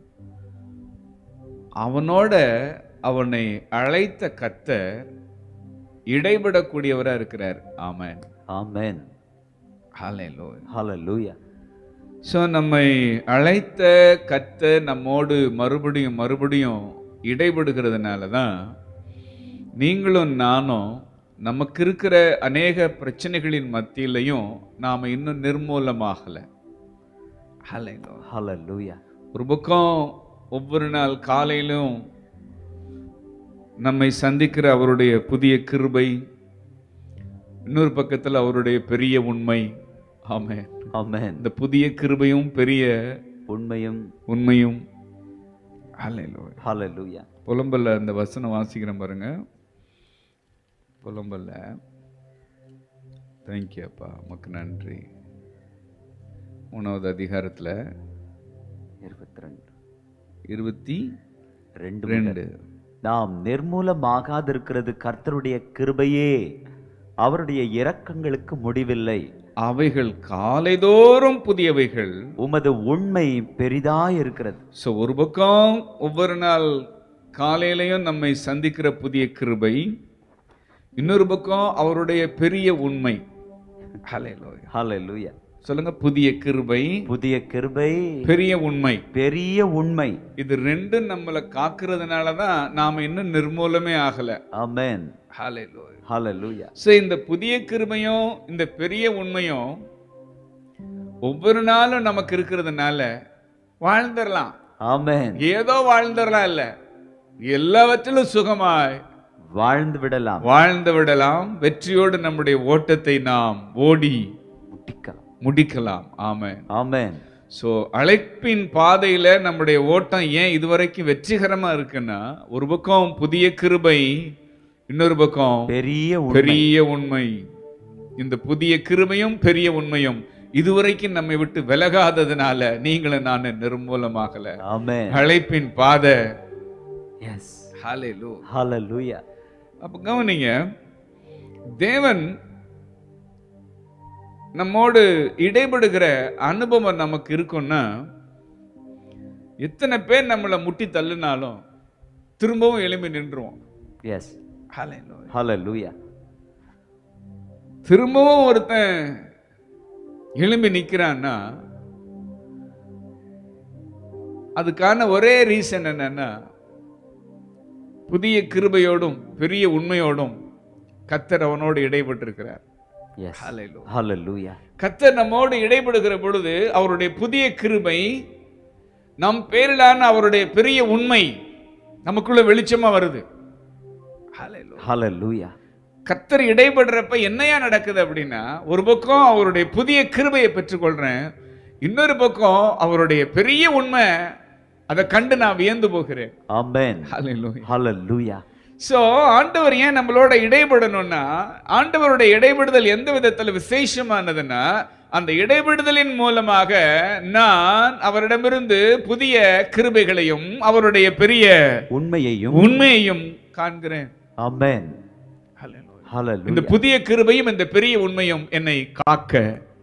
அவனோட அவனை அழைத்த கர்த்தர் இடைபடக்கூடியவரா இருக்கிறார் ஆமென் ஆமென் ஹalleluya ஹalleluya ஸோ நம்மை அழைத்த கத்த நம்மோடு மறுபடியும் மறுபடியும் இடைபடுகிறதுனால தான் நீங்களும் நானும் நமக்கு இருக்கிற அநேக பிரச்சனைகளின் மத்தியிலையும் நாம் இன்னும் நிர்மூலமாகலை ஹalleluya ஹalleluya ஒரு பக்கம் ஒவ்வொரு நாள் காலையிலும் நம்மை சந்திக்கிற அவருடைய புதிய கிருபை இன்னொரு பக்கத்தில் அவருடைய பெரிய உண்மை ஆமென் ஆமென் இந்த புதிய கிருபையும் பெரிய உண்மையும் உண்மையும் ஹalleluya ஹalleluya புலம்பல்ல அந்த வசனம் வாசிக்கிறேன் பாருங்க புலம்பல்ல தேங்க்யூ அப்பா உமக்கு நன்றி மூணாவது அதிகாரத்தில் இருபத்தி ரெண்டு இருபத்தி ரெண்டு ரெண்டு நாம் நிர்மூலமாகாதிருக்கிறது கர்த்தருடைய கிருபையே அவருடைய இரக்கங்களுக்கு முடிவில்லை அவைகள் காலைதோறும் புதியவைகள் உமது உண்மை பெரிதாய் இருக்கிறது ஸோ ஒரு பக்கம் ஒவ்வொரு நாள் காலையிலையும் நம்மை சந்திக்கிற புதிய கிருபை இன்னொரு பக்கம் அவருடைய பெரிய உண்மை ஹalleluya. ஹalleluya சொல்லுங்க புதிய கிருபை புதிய கிருபை பெரிய உண்மை பெரிய உண்மை இது ரெண்டும் நம்மளை காக்குறதுனால தான் நாம இன்னும் நிர்மூலமே ஆகல ஆமென் ஹalleluya. ஹalleluya ஸோ இந்த புதிய கிருபையும் இந்த பெரிய உண்மையும் ஒவ்வொரு நாளும் நமக்கு இருக்கிறதுனால வாழ்ந்துடலாம் ஆமென் ஏதோ வாழ்ந்துடலாம் இல்ல எல்லாவற்றிலும் சுகமாய் வாழ்ந்து விடலாம் வாழ்ந்து விடலாம் வெற்றியோடு நம்முடைய ஓட்டத்தை நாம் ஓடி முட்டிக்கலாம் முடிக்கலாம் ஆமென் ஆமென் ஸோ அழைப்பின் பாதையில நம்முடைய ஓட்டம் ஏன் இதுவரைக்கும் வெற்றிகரமா இருக்குன்னா ஒரு பக்கம் புதிய கிருபை இன்னொரு பக்கம் பெரிய உண்மை பெரிய உண்மை இந்த புதிய கிருபையும் பெரிய உண்மையும் இதுவரைக்கும் நம்மை விட்டு விலகாததுனால நீங்களும் நான் நிர்மூலமாகல ஆமென் அழைப்பின் பாதை எஸ் ஹalleluya ஹalleluya அப்ப கவனிங்க தேவன் நம்மோடு இடைபடுகிற அனுபவம் நமக்கு இருக்கும்னா எத்தனை பேர் நம்மளை முட்டி தள்ளினாலும் திரும்பவும் எழும்பி நின்றுவோம் எஸ் Hallelujah. ஹalleluya திரும்பவும் ஒருத்தன் எழும்பி நிக்கிறான்னா அதுக்கான ஒரே ரீசன் என்னன்னா புதிய கிருபையோடும் பெரிய உண்மையோடும் கத்தர் அவனோடு இடைப்பட்டிருக்கிறார் எஸ் Hallelujah. ஹalleluya கத்தர் நம்மோடு இடைப்படுகிற பொழுது அவருடைய புதிய கிருபை நம் பேரிலான அவருடைய பெரிய உண்மை நமக்குள்ள வெளிச்சமா வருது Hallelujah. ஹalleluya கத்தர் இடைபடுறப்ப என்னையா நடக்குது அப்படின்னா ஒரு பக்கம் அவருடைய புதிய கிருபையை பெற்றுக்கொள்றேன் இன்னொரு பக்கம் அவருடைய பெரிய உண்மை அதை கண்டு நான் வியந்து போகிறேன் ஆமென் Hallelujah. ஹalleluya சோ ஆண்டவர் ஏன் நம்மளோட இடைபடணும்னா ஆண்டவருடைய இடைபடுதல் எந்த விதத்துல விசேஷமானதுன்னா அந்த இடைபடுதலின் மூலமாக நான் அவரிடமிருந்து புதிய கிருபைகளையும் அவருடைய பெரிய உண்மையையும் உண்மையையும் காண்கிறேன் ஆமென் Hallelujah. இந்த ஹalleluya புதிய கிருபையும் இந்த பெரிய உண்மையும் என்னை காக்க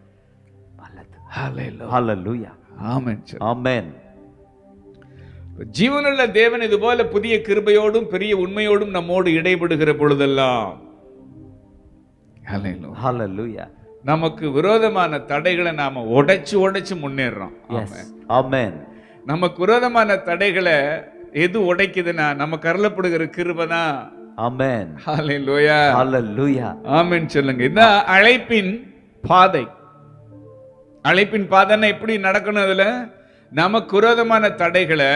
ஹalleluya ஆமென் சார். ஆமென் ஜீவனுள்ள தேவன் இது போல புதிய கிருபையோடும் பெரிய உண்மையோடும் நம்மோடு இடைபடுகிற பொழுதெல்லாம் Hallelujah. ஹalleluya நமக்கு விரோதமான தடைகளை நாம உடைச்சு உடைச்சு முன்னேறோம் எஸ் ஆமென் நமக்கு விரோதமான தடைகளை எது உடைக்குதுன்னா நம்ம கருளப்படுகிற கிருபை தான் ஆமென் ஹalleluya ஹalleluya ஆமென் சொல்லுங்க இதான் அழைப்பின் பாதை அழைப்பின் பாதைன்னா எப்படி நடக்கணும் அதுல நமக்கு விரோதமான தடைகளை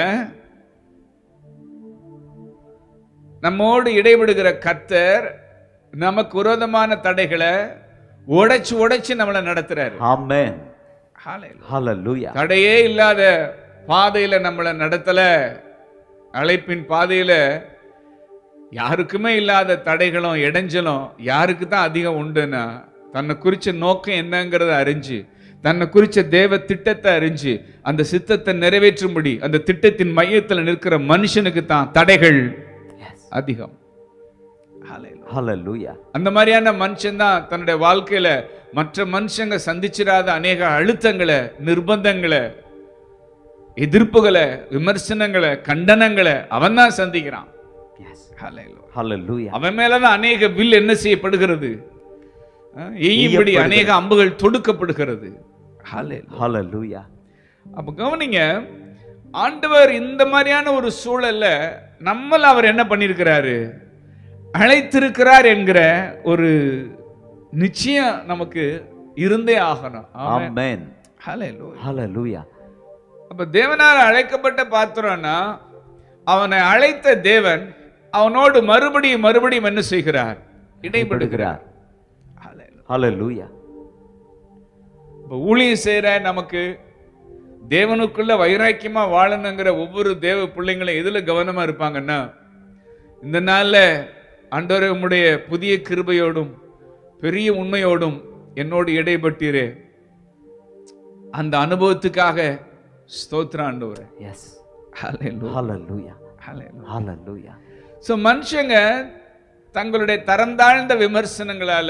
நம்மோடு இடைவிடுகிற கத்தர் நமக்கு விரோதமான தடைகளை உடைச்சு உடைச்சு நம்மளை நடத்துறாரு ஆமென் Hallelujah. ஹalleluya தடையே இல்லாத பாதையில நம்மளை நடத்தல அழைப்பின் பாதையில யாருக்குமே இல்லாத தடைகளும் இடைஞ்சலும் யாருக்கு தான் அதிகம் உண்டுன்னா தன்னை குறிச்ச நோக்கம் என்னங்கிறத அறிஞ்சு தன்னை குறிச்ச தேவ திட்டத்தை அறிஞ்சு அந்த சித்தத்தை நிறைவேற்றும்படி அந்த திட்டத்தின் மையத்தில் நிற்கிற மனுஷனுக்கு தான் தடைகள் எஸ் அதிகம் Hallelujah. ஹalleluya அந்த மாதிரியான மனுஷன் தான் தன்னுடைய வாழ்க்கையில மற்ற மனுஷங்க சந்திச்சிராத அநேக அழுத்தங்களை நிர்பந்தங்களை எதிர்ப்புகளை விமர்சனங்களை கண்டனங்களை அவன் தான் சந்திக்கிறான் எஸ் Hallelujah. ஹalleluya அவன் மேலதான் அநேக வில் என்ன செய்யப்படுகிறது அஹ், எய்யும்படி அநேக அம்புகள் தொடுக்கப்படுகிறது Hallelujah. ஹalleluya அப்ப கவனிங்க ஆண்டவர் இந்த மாதிரியான ஒரு சூழல்ல நம்மள அவர் என்ன பண்ணியிருக்கிறாரு அழைத்திருக்கிறார் என்கிற ஒரு நிச்சயம் நமக்கு இருந்தே ஆகணும் ஆமென். ஆமென் Hallelujah. ஹalleluya அப்ப தேவனால் அழைக்கப்பட்ட பாத்திரம்னா அவனை அழைத்த தேவன் அவனோடு மறுபடியும் மறுபடியும் என்ன செய்கிறார் இடைபடுகிறார் Hallelujah. ஹalleluya இப்ப ஊழியம் செய்யற நமக்கு தேவனுக்குள்ள வைராக்கியமா வாழணுங்கிற ஒவ்வொரு தேவ பிள்ளைங்களும் எதுல கவனமா இருப்பாங்கன்னா இந்த நாள்ல ஆண்டவரே உம்முடைய புதிய கிருபையோடும் பெரிய உண்மையோடும் என்னோடு இடைப்பட்டீரே அந்த அனுபவத்துக்காக ஸ்தோத்திரம் ஆண்டவரே எஸ் Hallelujah. ஹalleluya Hallelujah. ஹalleluya ஸோ மனுஷங்க தங்களுடைய தரம் தாழ்ந்த விமர்சனங்களால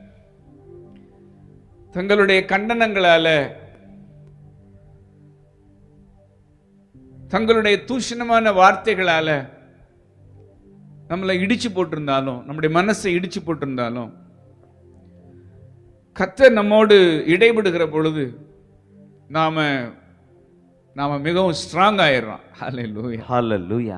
தங்களுடைய கண்டனங்களால தங்களுடைய தூஷணமான வார்த்தைகளால நம்மளை இடிச்சு போட்டிருந்தாலும் நம்முடைய மனசை இடிச்சு போட்டிருந்தாலும் கத்தர் நம்மோடு இடைபடுகிற பொழுது நாம நாம மிகவும் ஸ்ட்ராங் ஆயிடுறோம் ஹalleluya ஹalleluya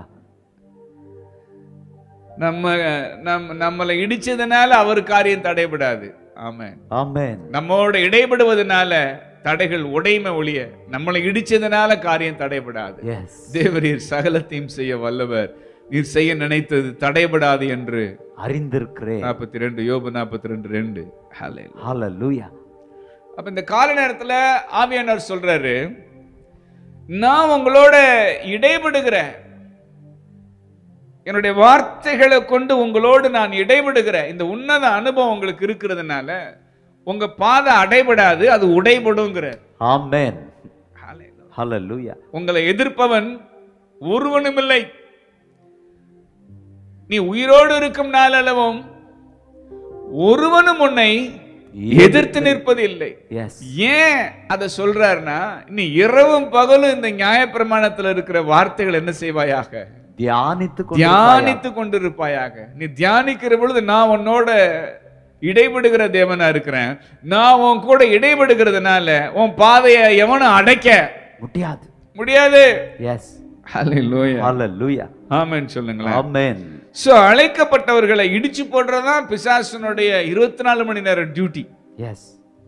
நம்ம நம் நம்மளை இடிச்சதுனால அவர் காரியம் தடைபடாது ஆமென் ஆமென் நம்மோட இடைபடுவதனால தடைகள் உடைமை ஒழிய நம்மளை இடிச்சதுனால காரியம் தடைபடாது எஸ் தேவரீர் சகலத்தையும் செய்ய வல்லவர் நீர் செய்ய நினைத்தது தடைபடாது என்று அறிந்திருக்கிறேன் நாற்பத்தி ரெண்டு யோபு நாற்பத்தி ரெண்டு ரெண்டு ஹalleluya அப்ப இந்த கால நேரத்துல ஆவியானவர் சொல்றாரு நான் உங்களோட இடைபடுகிறேன் என்னுடைய வார்த்தைகளை கொண்டு உங்களோடு நான் இடைபடுகிறேன் இந்த உன்னத அனுபவம் உங்களுக்கு இருக்கிறதுனால உங்க பாதை அடைபடாது அது உடைபடுங்கிற ஆமென் ஹalleluya உங்களை எதிர்ப்பவன் ஒருவனுமில்லை நீ உயிரோடு இருக்கும் நாளளவும் ஒருவனும் உன்னை எதிர்த்து நிற்பது இல்லை எஸ் ஏன் அதை சொல்றாருன்னா நீ இரவும் பகலும் இந்த நியாயப்பிரமாணத்துல இருக்கிற வார்த்தைகள் என்ன செய்வாயாக தியானித்து தியானித்து கொண்டிருப்பாயாக நீ தியானிக்கிற பொழுது நான் உன்னோட இடைபடுகிற தேவனா இருக்கிறேன் நான் உன் கூட இடைபடுகிறதுனால உன் பாதையை எவனும் அடைக்க முடியாது முடியாது எஸ் ஹalleluya ஹalleluya ஆமென் சொல்லுங்களேன் ஆமென் சோ அழைக்கப்பட்டவர்களை இடிச்சு போடுறதுதான் பிசாசனுடைய இருபத்தி நாலு மணி நேரம் டியூட்டி எஸ்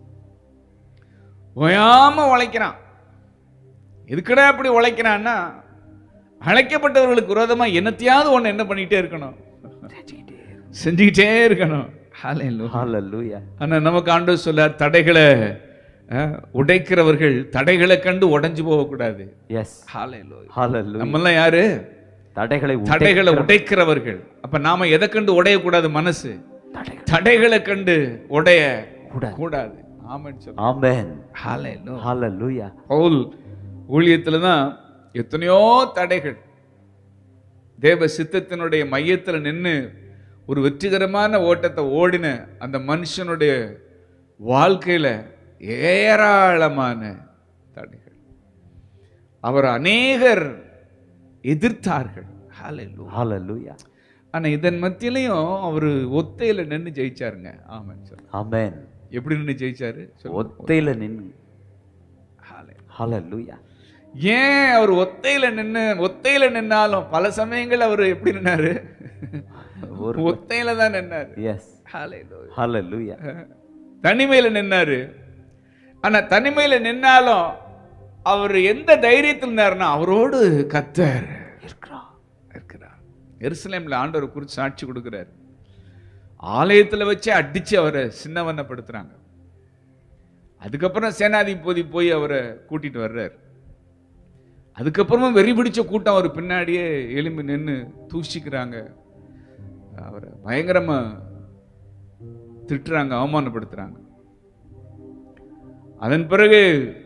ஓயாம உழைக்கிறான் எதுக்குடா இப்படி உழைக்கிறான்னா அழைக்கப்பட்டவர்களுக்கு விரோதமா என்னத்தையாவது ஒண்ணு என்ன பண்ணிட்டே இருக்கணும் செஞ்சுக்கிட்டே இருக்கணும் ஹalleluya ஹalleluya ஆனா நமக்கு ஆண்டவர் சொல்லார் தடைகளை அஹ், உடைக்கிறவர்கள் தடைகளை கண்டு உடைஞ்சு போகக்கூடாது எஸ் ஹalleluya ஹalleluya நம்மெல்லாம் யாரு தடைகளை தடைகளை உடைக்கிற- உடைக்கிறவர்கள் அப்ப நாம எதை கண்டு உடையக்கூடாது மனசு தடைகள் தடைகளை கண்டு உடைய கூடாது கூடாது ஆமென் சொல்லு ஆமென் ஹalleluya ஹalleluya பவுல் ஊழியத்துல தான் எத்தனையோ தடைகள் தேவ சித்தத்தினுடைய மையத்துல நின்னு ஒரு வெற்றிகரமான ஓட்டத்தை ஓடின அந்த மனுஷனுடைய வாழ்க்கையில ஏராளமான தடைகள் அவர் அநேகர் எதிர்த்தார்கள் ஹalleluya. ஹalleluya ஆனா இதன் மத்தியிலையும் அவர் ஒத்தையில நின்னு ஜெயிச்சாருங்க ஆமாம் சார் ஆமென் எப்படி நின்னு ஜெயிச்சாரு சொல்லுங்க. ஒத்தையில நின்னு Hallelujah. ஹalleluya ஏன் அவர் ஒத்தையில நின்னு ஒத்தையில நின்னாலும் பல சமயங்கள் அவர் எப்படி நின்னாரு ஒரு ஒத்தையில தான் நின்னாரு எஸ் Hallelujah. ஹalleluya தனிமையில நின்னாரு ஆனா தனிமையில நின்னாலும் அவர் எந்த தைரியத்தில் நின்னாருன்னா அவரோடு கத்தர் இருக்கிறா இருக்கிறார் எருசலேம்ல ஆண்டவர் குறித்து சாட்சி கொடுக்கிறார் ஆலயத்துல வச்சு அடிச்சு அவரை சின்னவண்ணப்படுத்துறாங்க அதுக்கப்புறம் சேனாதிபதி போய் அவரை கூட்டிட்டு வர்றார் அதுக்கப்புறமும் வெறி பிடிச்ச கூட்டம் அவர் பின்னாடியே எலும்பி நின்று தூஷிக்கிறாங்க அவரை பயங்கரமா திட்டுறாங்க அவமானப்படுத்துறாங்க அதன் பிறகு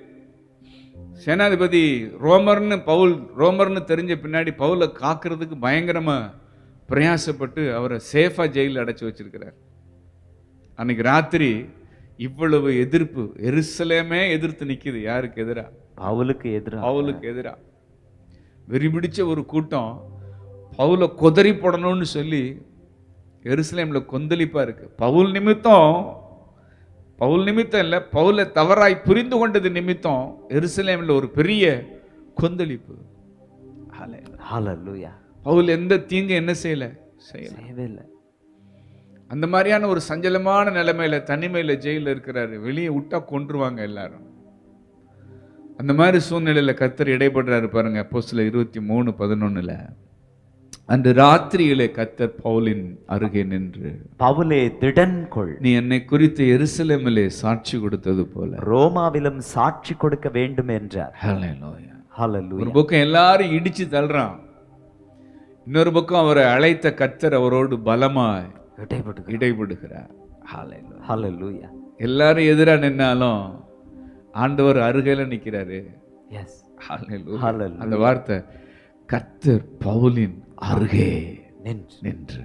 சேனாதிபதி ரோமர்னு பவுல் ரோமர்னு தெரிஞ்ச பின்னாடி பவுலை காக்கிறதுக்கு பயங்கரமா பிரயாசப்பட்டு அவரை சேஃபா ஜெயிலில் அடைச்சு வச்சிருக்கிறார் அன்னைக்கு ராத்திரி இவ்வளவு எதிர்ப்பு எருசலேமே எதிர்த்து நிக்குது யாருக்கு எதிரா பவுலுக்கு எதிரா பவுலுக்கு எதிரா வெறி பிடிச்ச ஒரு கூட்டம் பவுலை கொதறி போடணும்னு சொல்லி எருசலேம்ல கொந்தளிப்பா இருக்கு பவுல் நிமித்தம் பவுல் நிமித்தம் இல்ல பவுலை தவறாய் புரிந்து கொண்டது நிமித்தம் எருசலேம்ல ஒரு பெரிய கொந்தளிப்பு Hallelujah. ஹalleluya பவுல் எந்த தீங்கு என்ன செய்யல செய்யல செய்யவே இல்லை அந்த மாதிரியான ஒரு சஞ்சலமான நிலைமையில தனிமையில ஜெயில இருக்கிறாரு வெளியே விட்டா கொன்றுவாங்க எல்லாரும் அந்த மாதிரி சூழ்நிலையில கத்தர் இடைப்படுறாரு பாருங்க அப்போ சில இருபத்தி மூணு பதினொன்னுல அன்று ராத்திரியிலே கத்தர் பவுலின் அருகே நின்று பவுலே திடன் கொள் நீ என்னை குறித்து எருசலேமிலே சாட்சி கொடுத்தது போல ரோமாவிலும் சாட்சி கொடுக்க வேண்டும் என்றார் Hallelujah. ஹalleluya ஒரு பக்கம் எல்லாரும் இடிச்சு தள்ளுறான் இன்னொரு பக்கம் அவரை அழைத்த கத்தர் அவரோடு பலமாய் இடைபடுகிறார் இடைபடுகிறார் Hallelujah. ஹalleluya எல்லாரும் எதிரா நின்னாலும் ஆண்டவர் அருகையில நிக்கிறாரு எஸ் Hallelujah. Hallelujah. அந்த வார்த்தை கத்தர் பவுலின் அருகே நின்று நின்று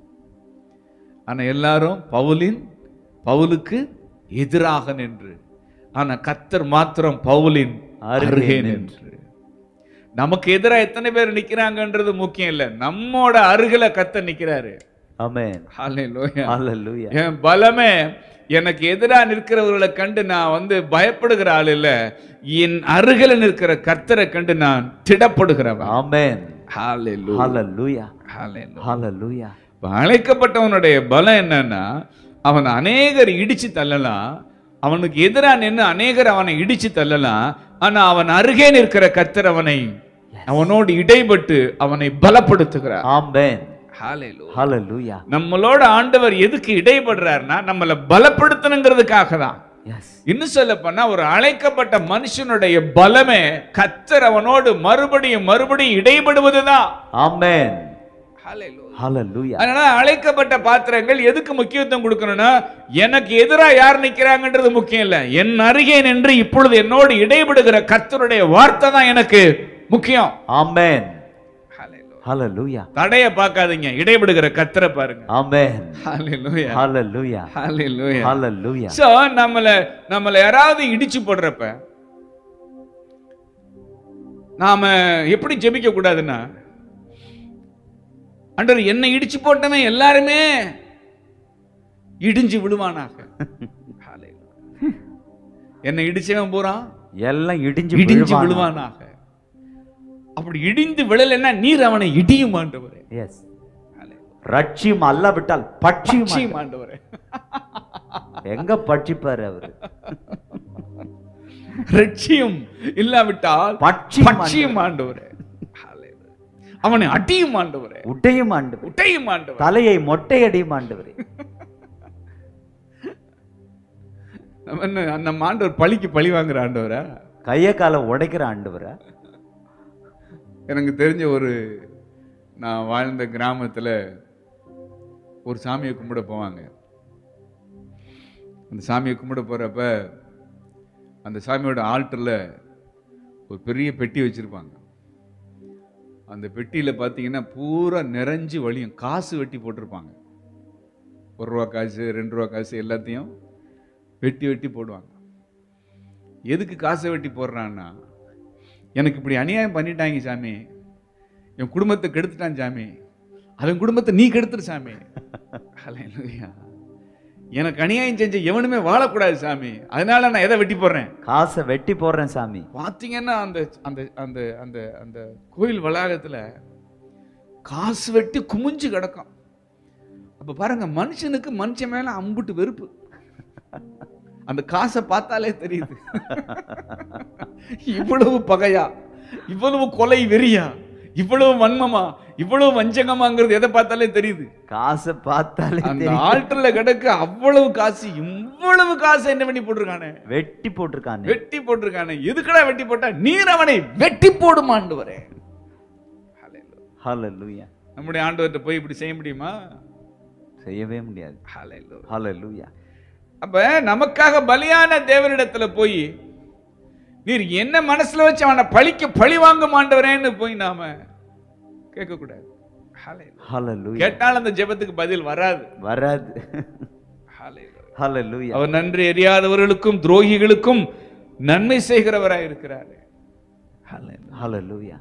ஆனா எல்லாரும் பவுலின் பவுலுக்கு எதிராக நின்று ஆனா கத்தர் மாத்திரம் பவுலின் அருகே அருகே நின்று நமக்கு எதிரா எத்தனை பேர் நிக்கிறாங்கன்றது முக்கியம் இல்ல நம்மோட அருகில கத்தர் நிக்கிறாரு ஆமென் Hallelujah. ஹalleluya என் பலமே எனக்கு எதிரா நிற்கிறவர்களை கண்டு நான் வந்து பயப்படுகிற ஆள் இல்ல என் அருகில நிற்கிற கர்த்தரை கண்டு நான் திடப்படுகிறவன் ஆமென் Hallelujah. ஹalleluya Hallelujah. ஹalleluya இப்ப அழைக்கப்பட்டவனுடைய பலம் என்னன்னா அவன் அநேகர் இடிச்சு தள்ளலாம் அவனுக்கு எதிரா நின்று அநேகர் அவனை இடிச்சு தள்ளலாம் ஆனா அவன் அருகே நிற்கிற கர்த்தர் அவனை அவனோடு இடைப்பட்டு அவனை பலப்படுத்துகிறார் ஆமென் Hallelujah. ஹalleluya நம்மளோட ஆண்டவர் எதுக்கு இடைப்படுறாருன்னா நம்மளை பலப்படுத்தணுங்கிறதுக்காக தான் எஸ் இன்னும் சொல்ல போனா ஒரு அழைக்கப்பட்ட மனுஷனுடைய பலமே கத்தர் அவனோடு மறுபடியும் மறுபடியும் இடைபடுவதுதான் ஆமென் ஹalleluya அதனால அழைக்கப்பட்ட பாத்திரங்கள் எதுக்கு முக்கியத்துவம் கொடுக்கணும்னா எனக்கு எதிரா யார் நிக்கிறாங்கன்றது முக்கியம் இல்ல என் அருகே நின்று இப்பொழுது என்னோடு இடைபடுகிற கர்த்தருடைய வார்த்தை தான் எனக்கு முக்கியம் ஆமென் ஹalleluya தடைய பார்க்காதீங்க இடைபடுகிற கர்த்தரை பாருங்க ஆமென் ஹalleluya ஹalleluya ஹalleluya ஹalleluya சோ நம்மள நம்மள யாராவது இடிச்சு போடுறப்ப நாம எப்படி ஜெபிக்க கூடாதுன்னா ஆண்டவர் என்னை இடிச்சு போட்டவன் எல்லாருமே இடிஞ்சு விழுவானாக Hallelujah. என்னை இடிச்சவன் பூரான் எல்லாம் இடிஞ்சு இடிஞ்சு விழுவானா விழுவானாக அப்படி இடிந்து விழலைன்னா நீர் அவனை இடியும் ஆண்டவரே எஸ் ரட்சியும் அல்லாவிட்டால் பட்சியும் பட்சியும் ஆண்டவரே எங்க பட்சிப்பாரு அவரு ரட்சியும் இல்லாவிட்டால் பட்சியும் பட்சியும் ஆண்டவரே Hallelujah. அவனை அடியும் ஆண்டவரே உட்டையும் ஆண்டு உட்டையும் ஆண்டவரே தலையை மொட்டையடியும் ஆண்டவரே நம்ம என்ன நம்ம ஆண்டவர் பழிக்கு பழி வாங்குற ஆண்டவரா கைய காலை உடைக்கிற ஆண்டவரா எனக்கு தெரிஞ்ச ஒரு நான் வாழ்ந்த கிராமத்துல ஒரு சாமியை கும்பிட போவாங்க அந்த சாமியை கும்பிட போறப்ப அந்த சாமியோட ஆல்டர்ல ஒரு பெரிய பெட்டி வச்சிருப்பாங்க அந்த பெட்டியில பார்த்தீங்கன்னா பூரா நிறைஞ்சு வழியும் காசு வெட்டி போட்டிருப்பாங்க ஒரு ரூபா காசு ரெண்டு ரூபா காசு எல்லாத்தையும் வெட்டி வெட்டி போடுவாங்க எதுக்கு காசை வெட்டி போடுறான்னா எனக்கு இப்படி அநியாயம் பண்ணிட்டாங்க சாமி என் குடும்பத்தை கெடுத்துட்டான் சாமி அவன் குடும்பத்தை நீ கெடுத்துரு சாமி ஹalleluya. எனக்கு அநியாயம் செஞ்ச எவனுமே வாழக்கூடாது சாமி அதனால நான் எதை வெட்டி போடுறேன் காசை வெட்டி போடுறேன் சாமி பார்த்தீங்கன்னா அந்த அந்த அந்த அந்த அந்த கோயில் வளாகத்துல காசு வெட்டி குமிஞ்சு கிடக்கும் அப்ப பாருங்க மனுஷனுக்கு மனுஷன் மேல அம்புட்டு வெறுப்பு அந்த காசை பார்த்தாலே தெரியுது இவ்வளவு பகையா இவ்வளவு கொலை வெறியா இவ்வளவு வன்மமா இவ்வளவு வஞ்சகமாங்கிறது எதை பார்த்தாலே தெரியுது காசை பார்த்தாலே அந்த தெரியும். ஆல்டர்ல கிடக்கு அவ்வளவு காசு இவ்வளவு காசு என்ன பண்ணி போட்டிருக்கானே வெட்டி போட்டிருக்கானே வெட்டி போட்டிருக்கானே எதுக்குடா வெட்டி போட்டா நீர் அவனை வெட்டி போடும் ஆண்டவரே ஹalleluya நம்முடைய ஆண்டவர்கிட்ட போய் இப்படி செய்ய முடியுமா செய்யவே முடியாது Hallelujah. ஹalleluya அப்ப நமக்காக பலியான தேவனிடத்துல போய் நீர் என்ன மனசுல வச்சு அவனை பழிக்க பழி வாங்க மாண்டவரேன்னு போய் நாம கேட்க கூடாது Hallelujah. ஹalleluya கேட்டால் அந்த ஜெபத்துக்கு பதில் வராது வராது Hallelujah. ஹalleluya அவர் நன்றி அறியாதவர்களுக்கும் துரோகிகளுக்கும் நன்மை செய்கிறவராய் இருக்கிறாரு Hallelujah. ஹalleluya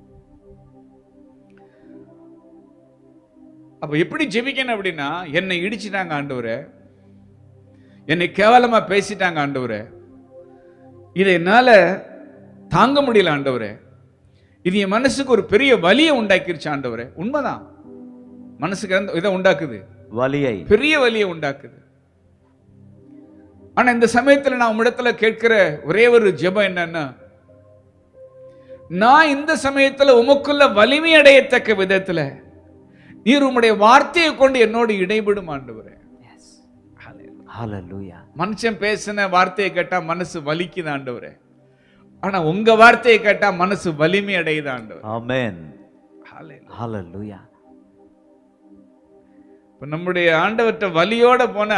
அப்ப எப்படி ஜெபிக்கணும் அப்படின்னா என்னை இடிச்சிட்டாங்க ஆண்டவரே என்னை கேவலமா பேசிட்டாங்க ஆண்டவரே இதை என்னால தாங்க முடியல ஆண்டவரே இது என் மனசுக்கு ஒரு பெரிய வலியை உண்டாக்கிருச்சு ஆண்டவரே உண்மைதான் மனசுக்கு எந்த- இதை உண்டாக்குது வலியை பெரிய வலியை உண்டாக்குது ஆனா இந்த சமயத்துல நான் உம்மிடத்துல கேட்கிற ஒரே ஒரு ஜெபம் என்னன்னா நான் இந்த சமயத்துல உமக்குள்ள வலிமை அடையத்தக்க விதத்துல நீர் உம்முடைய வார்த்தையை கொண்டு என்னோடு இடைபடும் ஆண்டவரே ஹalleluya மனுஷன் பேசின வார்த்தையை கேட்டா மனசு வலிக்குது ஆண்டவரே ஆனா உங்க வார்த்தையை கேட்டா மனசு வலிமை அடையுது ஆண்டவர் ஆமென் ஹalleluya இப்ப நம்முடைய ஆண்டவர்கிட்ட வலியோட போனா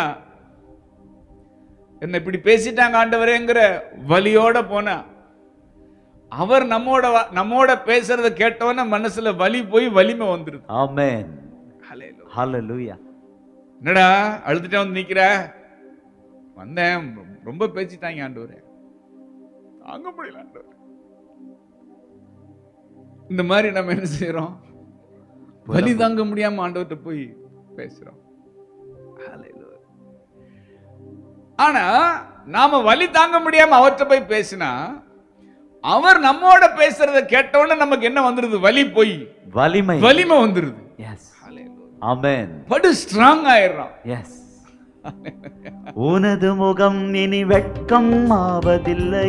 என்ன இப்படி பேசிட்டாங்க ஆண்டவரேங்கிற வலியோட போனா அவர் நம்மோட வா- நம்மோட பேசுறத கேட்டவன மனசுல வலி போய் வலிமை வந்துருது ஆமென் ஹalleluya என்னடா அழுதுட்டே வந்து நிக்கிற வந்தேன் ரொம்ப பேசிட்டாங்க ஆண்டவரே தாங்க முடியல ஆண்டவரே இந்த மாதிரி நம்ம என்ன செய்யறோம் வலி தாங்க முடியாம ஆண்டவர்கிட்ட போய் பேசுறோம் Hallelujah. ஆனா நாம வலி தாங்க முடியாம அவர்கிட்ட போய் பேசினா அவர் நம்மோட பேசுறத கேட்டவுடனே நமக்கு என்ன வந்துருது வலி போய் வலிமை வலிமை வந்துருது எஸ் ஆமென் படு ஸ்ட்ராங் ஆயிடுறான் எஸ் உனது முகம் இனி வெட்கம் ஆவதில்லை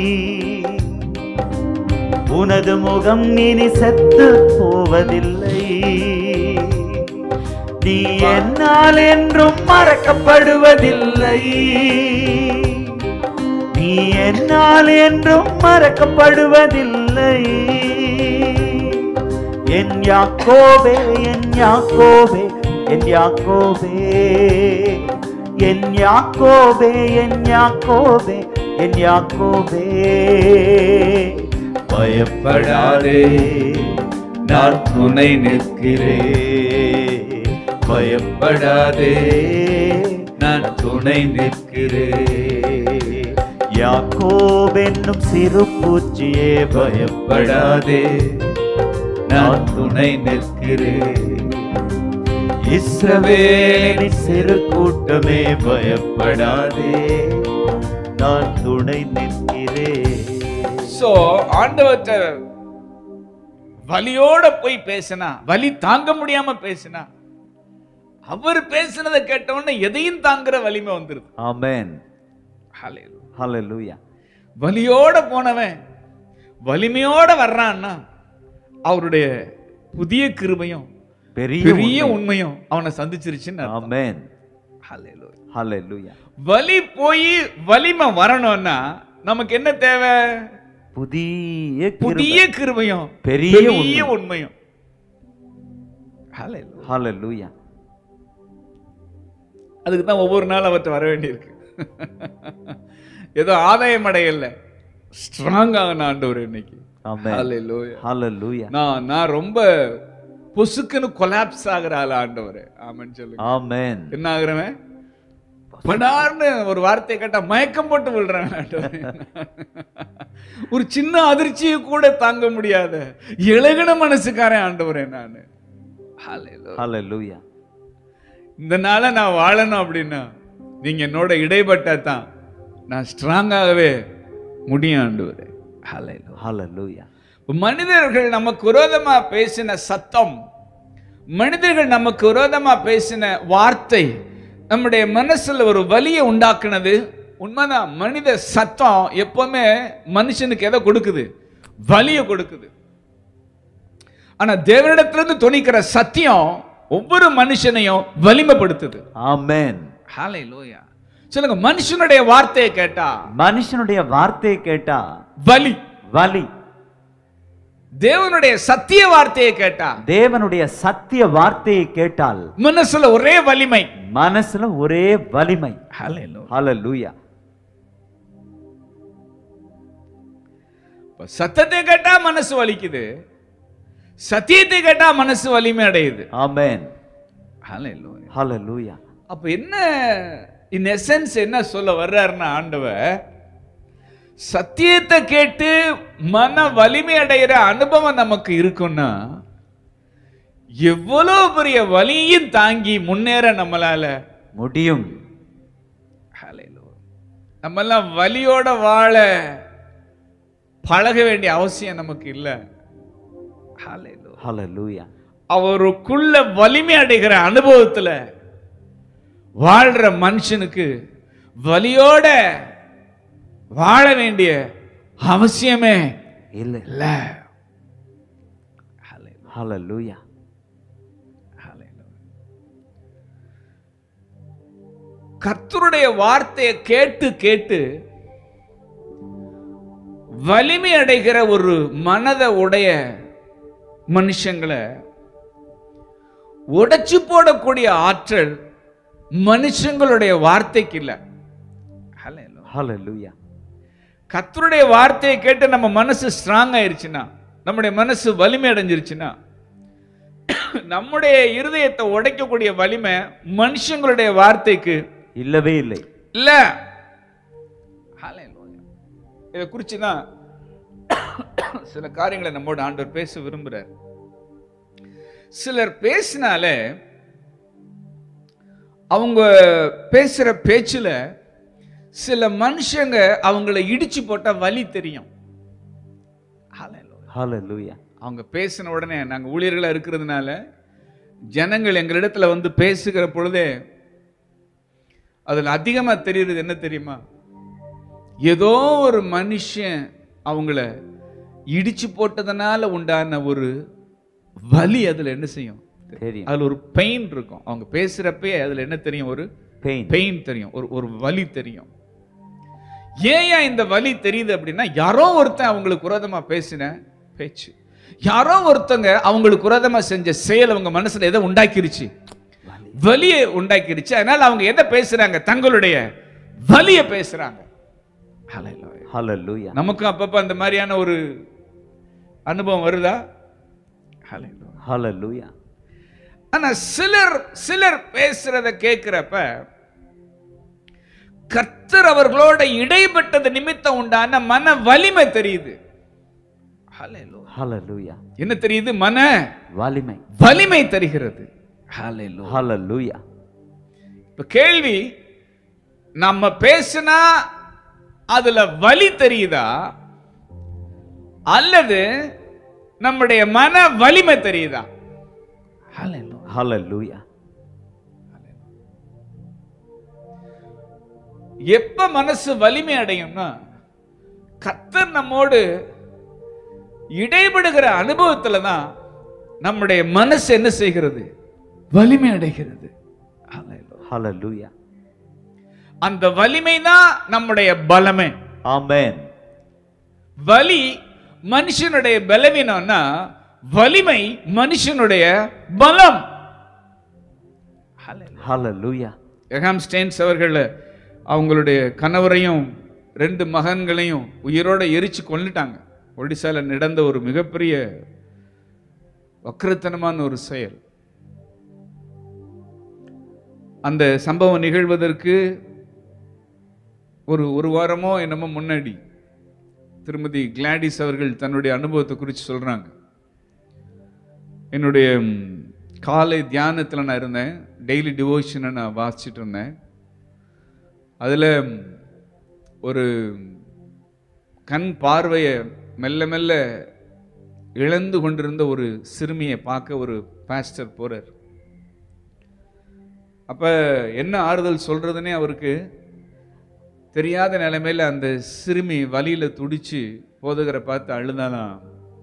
உனது முகம் இனி செத்து போவதில்லை நீ என்னால் என்றும் மறக்கப்படுவதில்லை நீ என்னால் என்றும் மறக்கப்படுவதில்லை என் யாக்கோபே என் யாக்கோபே என் யாக்கோபே என் யாக்கோபே என் யாக்கோபே என் யாக்கோபே பயப்படாதே நான் துணை நிற்கிறேன் பயப்படாதே நான் துணை நிற்கிறேன் யாக்கோபென்னும் சிறு பூச்சியே பயப்படாதே நான் துணை நிற்கிறேன் இஸ்ரவேலின் சிறு கூட்டமே பயப்படாதே நான் துணை நிற்கிறேன் சோ ஆண்டவர்கிட்ட வலியோட போய் பேசினா வலி தாங்க முடியாம பேசினா அவர் பேசினதை கேட்ட உடனே எதையும் தாங்குற வலிமை வந்துருது ஆமென் Hallelujah. ஹalleluya வலியோட போனவன் வலிமையோட வர்றான்னா அவருடைய புதிய கிருபையும் பெரிய பெரிய உண்மை. உண்மையும் அவனை சந்திச்சிருச்சுன்னு அர்த்தம். ஆமென் Hallelujah. ஹalleluya வலி போய் வலிமை வரணும்னா நமக்கு என்ன தேவை புதிய கிருபை. புதிய கிருபையும் பெரிய பெரிய உண்மை. உண்மையும் Hallelujah. ஹalleluya அதுக்கு தான் ஒவ்வொரு நாள் அவர்கிட்ட வர வேண்டியிருக்கு ஏதோ ஆதாயம் அடையல ஸ்ட்ராங் ஆகணும் ஆண்டவர் இன்னைக்கு ஆமென் Hallelujah. ஹalleluya நான் நான் ரொம்ப பொசுக்குன்னு கொலாப்ஸ் ஆகுற ஆள் ஆண்டவர் ஆமென்னு சொல்லுங்க ஆமென் என்ன ஆகுறவன் படார்னு ஒரு வார்த்தையை கேட்டா மயக்கம் போட்டு விழுறேன் ஆண்டவரே. ஒரு சின்ன அதிர்ச்சியை கூட தாங்க முடியாத இழகுன மனசுக்காரன் ஆண்டவரே நான் ஹalleluya இந்த நாளை நான் வாழணும் அப்படின்னா நீங்க என்னோட இடைப்பட்டா தான் நான் ஸ்ட்ராங்காகவே முடியும் ஆண்டவரே Hallelujah. ஹalleluya மனிதர்கள் நமக்கு விரோதமா பேசின சத்தம் மனிதர்கள் நமக்கு விரோதமா பேசின வார்த்தை நம்முடைய மனசுல ஒரு வலியை உண்டாக்குனது உண்மைதான் மனித சத்தம் எப்பவுமே மனுஷனுக்கு எதை கொடுக்குது வலியை கொடுக்குது ஆனா தேவனிடத்திலிருந்து துணிக்கிற சத்தியம் ஒவ்வொரு மனுஷனையும் வலிமைப்படுத்துது ஆமென் ஹalleluya சொல்லுங்க மனுஷனுடைய வார்த்தையை கேட்டா மனுஷனுடைய வார்த்தையை கேட்டா வலி வலி தேவனுடைய சத்திய வார்த்தையை கேட்டா தேவனுடைய சத்திய வார்த்தையை கேட்டால் மனசுல ஒரே வலிமை மனசுல ஒரே வலிமை ஹalleluya ஹalleluya இப்ப சத்தத்தை கேட்டா மனசு வலிக்குது சத்தியத்தை கேட்டா மனசு வலிமை அடையுது ஆமென் ஹalleluya ஹalleluya அப்ப என்ன இன் எசன்ஸ் என்ன சொல்ல வர்றாருன்னா ஆண்டவர் சத்தியத்தை கேட்டு மன வலிமை அடைகிற அனுபவம் நமக்கு இருக்குன்னா எவ்வளவு பெரிய வலியும் தாங்கி முன்னேற நம்மளால முடியும் ஹalleluya. நம்மெல்லாம் வலியோட வாழ பழக வேண்டிய அவசியம் நமக்கு இல்லை ஹalleluya. ஹalleluya அவருக்குள்ள வலிமை அடைகிற அனுபவத்துல வாழ்ற மனுஷனுக்கு வலியோட வாழ வேண்டிய அவசியமே இல்ல இல்ல ஹalleluya கர்த்தருடைய வார்த்தையை கேட்டு கேட்டு வலிமை அடைகிற ஒரு மனதை உடைய மனுஷங்களை உடைச்சு போடக்கூடிய ஆற்றல் மனுஷங்களுடைய வார்த்தைக்கு இல்லை ஹalleluya கர்த்தருடைய வார்த்தையை கேட்டு நம்ம மனசு ஸ்ட்ராங் ஆயிருச்சுன்னா நம்முடைய மனசு வலிமை அடைஞ்சிருச்சுன்னா நம்முடைய இருதயத்தை உடைக்கக்கூடிய வலிமை மனுஷங்களுடைய வார்த்தைக்கு இல்லவே இல்லை இல்ல Hallelujah. இதை குறித்து தான் சில காரியங்களை நம்மோட ஆண்டவர் பேச விரும்புறார் சிலர் பேசினாலே அவங்க பேசுற பேச்சுல சில மனுஷங்க அவங்கள இடிச்சு போட்ட வலி தெரியும் Hallelujah. ஹalleluya அவங்க பேசின உடனே நாங்கள் ஊழியர்களாக இருக்கிறதுனால ஜனங்கள் எங்களிடத்துல வந்து பேசுகிற பொழுதே அதில் அதிகமாக தெரியுறது என்ன தெரியுமா ஏதோ ஒரு மனுஷன் அவங்கள இடிச்சு போட்டதுனால உண்டான ஒரு வலி அதில் என்ன செய்யும் தெரியும் அதில் ஒரு பெயின் இருக்கும் அவங்க பேசுகிறப்பே அதில் என்ன தெரியும் ஒரு பெயின் பெயின் தெரியும் ஒரு ஒரு வலி தெரியும் ஏன் ஏன் இந்த வலி தெரியுது அப்படின்னா யாரோ ஒருத்தன் அவங்களுக்கு விரோதமா பேசின பேச்சு யாரோ ஒருத்தங்க அவங்களுக்கு விரோதமா செஞ்ச செயல் அவங்க மனசுல எதை உண்டாக்கிருச்சு வலியை உண்டாக்கிருச்சு அதனால அவங்க எதை பேசுறாங்க தங்களுடைய வலியை பேசுறாங்க Hallelujah. ஹalleluya நமக்கும் அப்பப்ப அந்த மாதிரியான ஒரு அனுபவம் வருதா Hallelujah. ஹalleluya ஆனா சிலர் சிலர் பேசுறத கேட்கிறப்ப கர்த்தர் அவர்களோட இடைப்பட்டது நிமித்தம் உண்டான மன வலிமை தெரியுது Hallelujah. ஹalleluya என்ன தெரியுது மன வலிமை வலிமை தெரிகிறது ஹalleluya இப்ப கேள்வி நம்ம பேசினா அதுல வலி தெரியுதா அல்லது நம்முடைய மன வலிமை தெரியுதா ஹalleluya எப்ப மனசு வலிமை அடையும்னா கத்தர் நம்மோடு இடைபடுகிற அனுபவத்துல தான் நம்முடைய மனசு என்ன செய்கிறது வலிமை அடைகிறது ஹalleluya அந்த வலிமை தான் நம்முடைய பலமே ஆமென் வலி மனுஷனுடைய பலவீனம்னா வலிமை மனுஷனுடைய பலம் ஹalleluya எகாம் ஸ்டேன்ஸ் அவர்கள் அவங்களுடைய கணவரையும் ரெண்டு மகன்களையும் உயிரோட எரிச்சு கொன்னுட்டாங்க ஒடிசால நடந்த ஒரு மிகப்பெரிய வக்ரத்தனமான ஒரு செயல் அந்த சம்பவம் நிகழ்வதற்கு ஒரு ஒரு வாரமோ என்னமோ முன்னாடி திருமதி கிளாடிஸ் அவர்கள் தன்னுடைய அனுபவத்தை குறித்து சொல்றாங்க என்னுடைய ம், காலை தியானத்தில் நான் இருந்தேன் டெய்லி டிவோஷனை நான் வாசிச்சுட்டு இருந்தேன் அதில் ஒரு கண் பார்வையை மெல்ல மெல்ல இழந்து கொண்டிருந்த ஒரு சிறுமியை பார்க்க ஒரு பாஸ்டர் போறார் அப்ப என்ன ஆறுதல் சொல்றதுனே அவருக்கு தெரியாத நிலைமையில அந்த சிறுமி வலியில துடிச்சு போதகரை பார்த்து அழுதாலாம்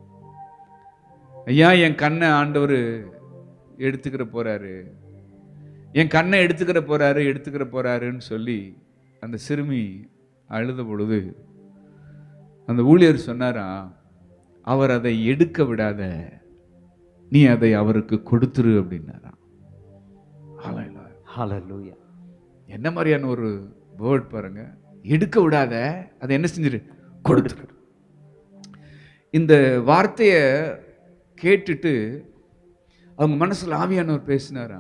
ஐயா என் கண்ணை ஆண்டவர் எடுத்துக்கிற போறாரு என் கண்ணை எடுத்துக்கிற போறாரு எடுத்துக்கிற போறாருன்னு சொல்லி அந்த சிறுமி அழுத பொழுது அந்த ஊழியர் சொன்னாரா அவர் அதை எடுக்க விடாத நீ அதை அவருக்கு கொடுத்துரு அப்படின்னாராம் ஹalleluya. ஹalleluya என்ன மாதிரியான ஒரு வேர்ட் பாருங்க எடுக்க விடாத அதை என்ன செஞ்சிரு கொடுத்துரு இந்த வார்த்தையை கேட்டுட்டு அவங்க மனசுல ஆவியானவர் பேசினாரா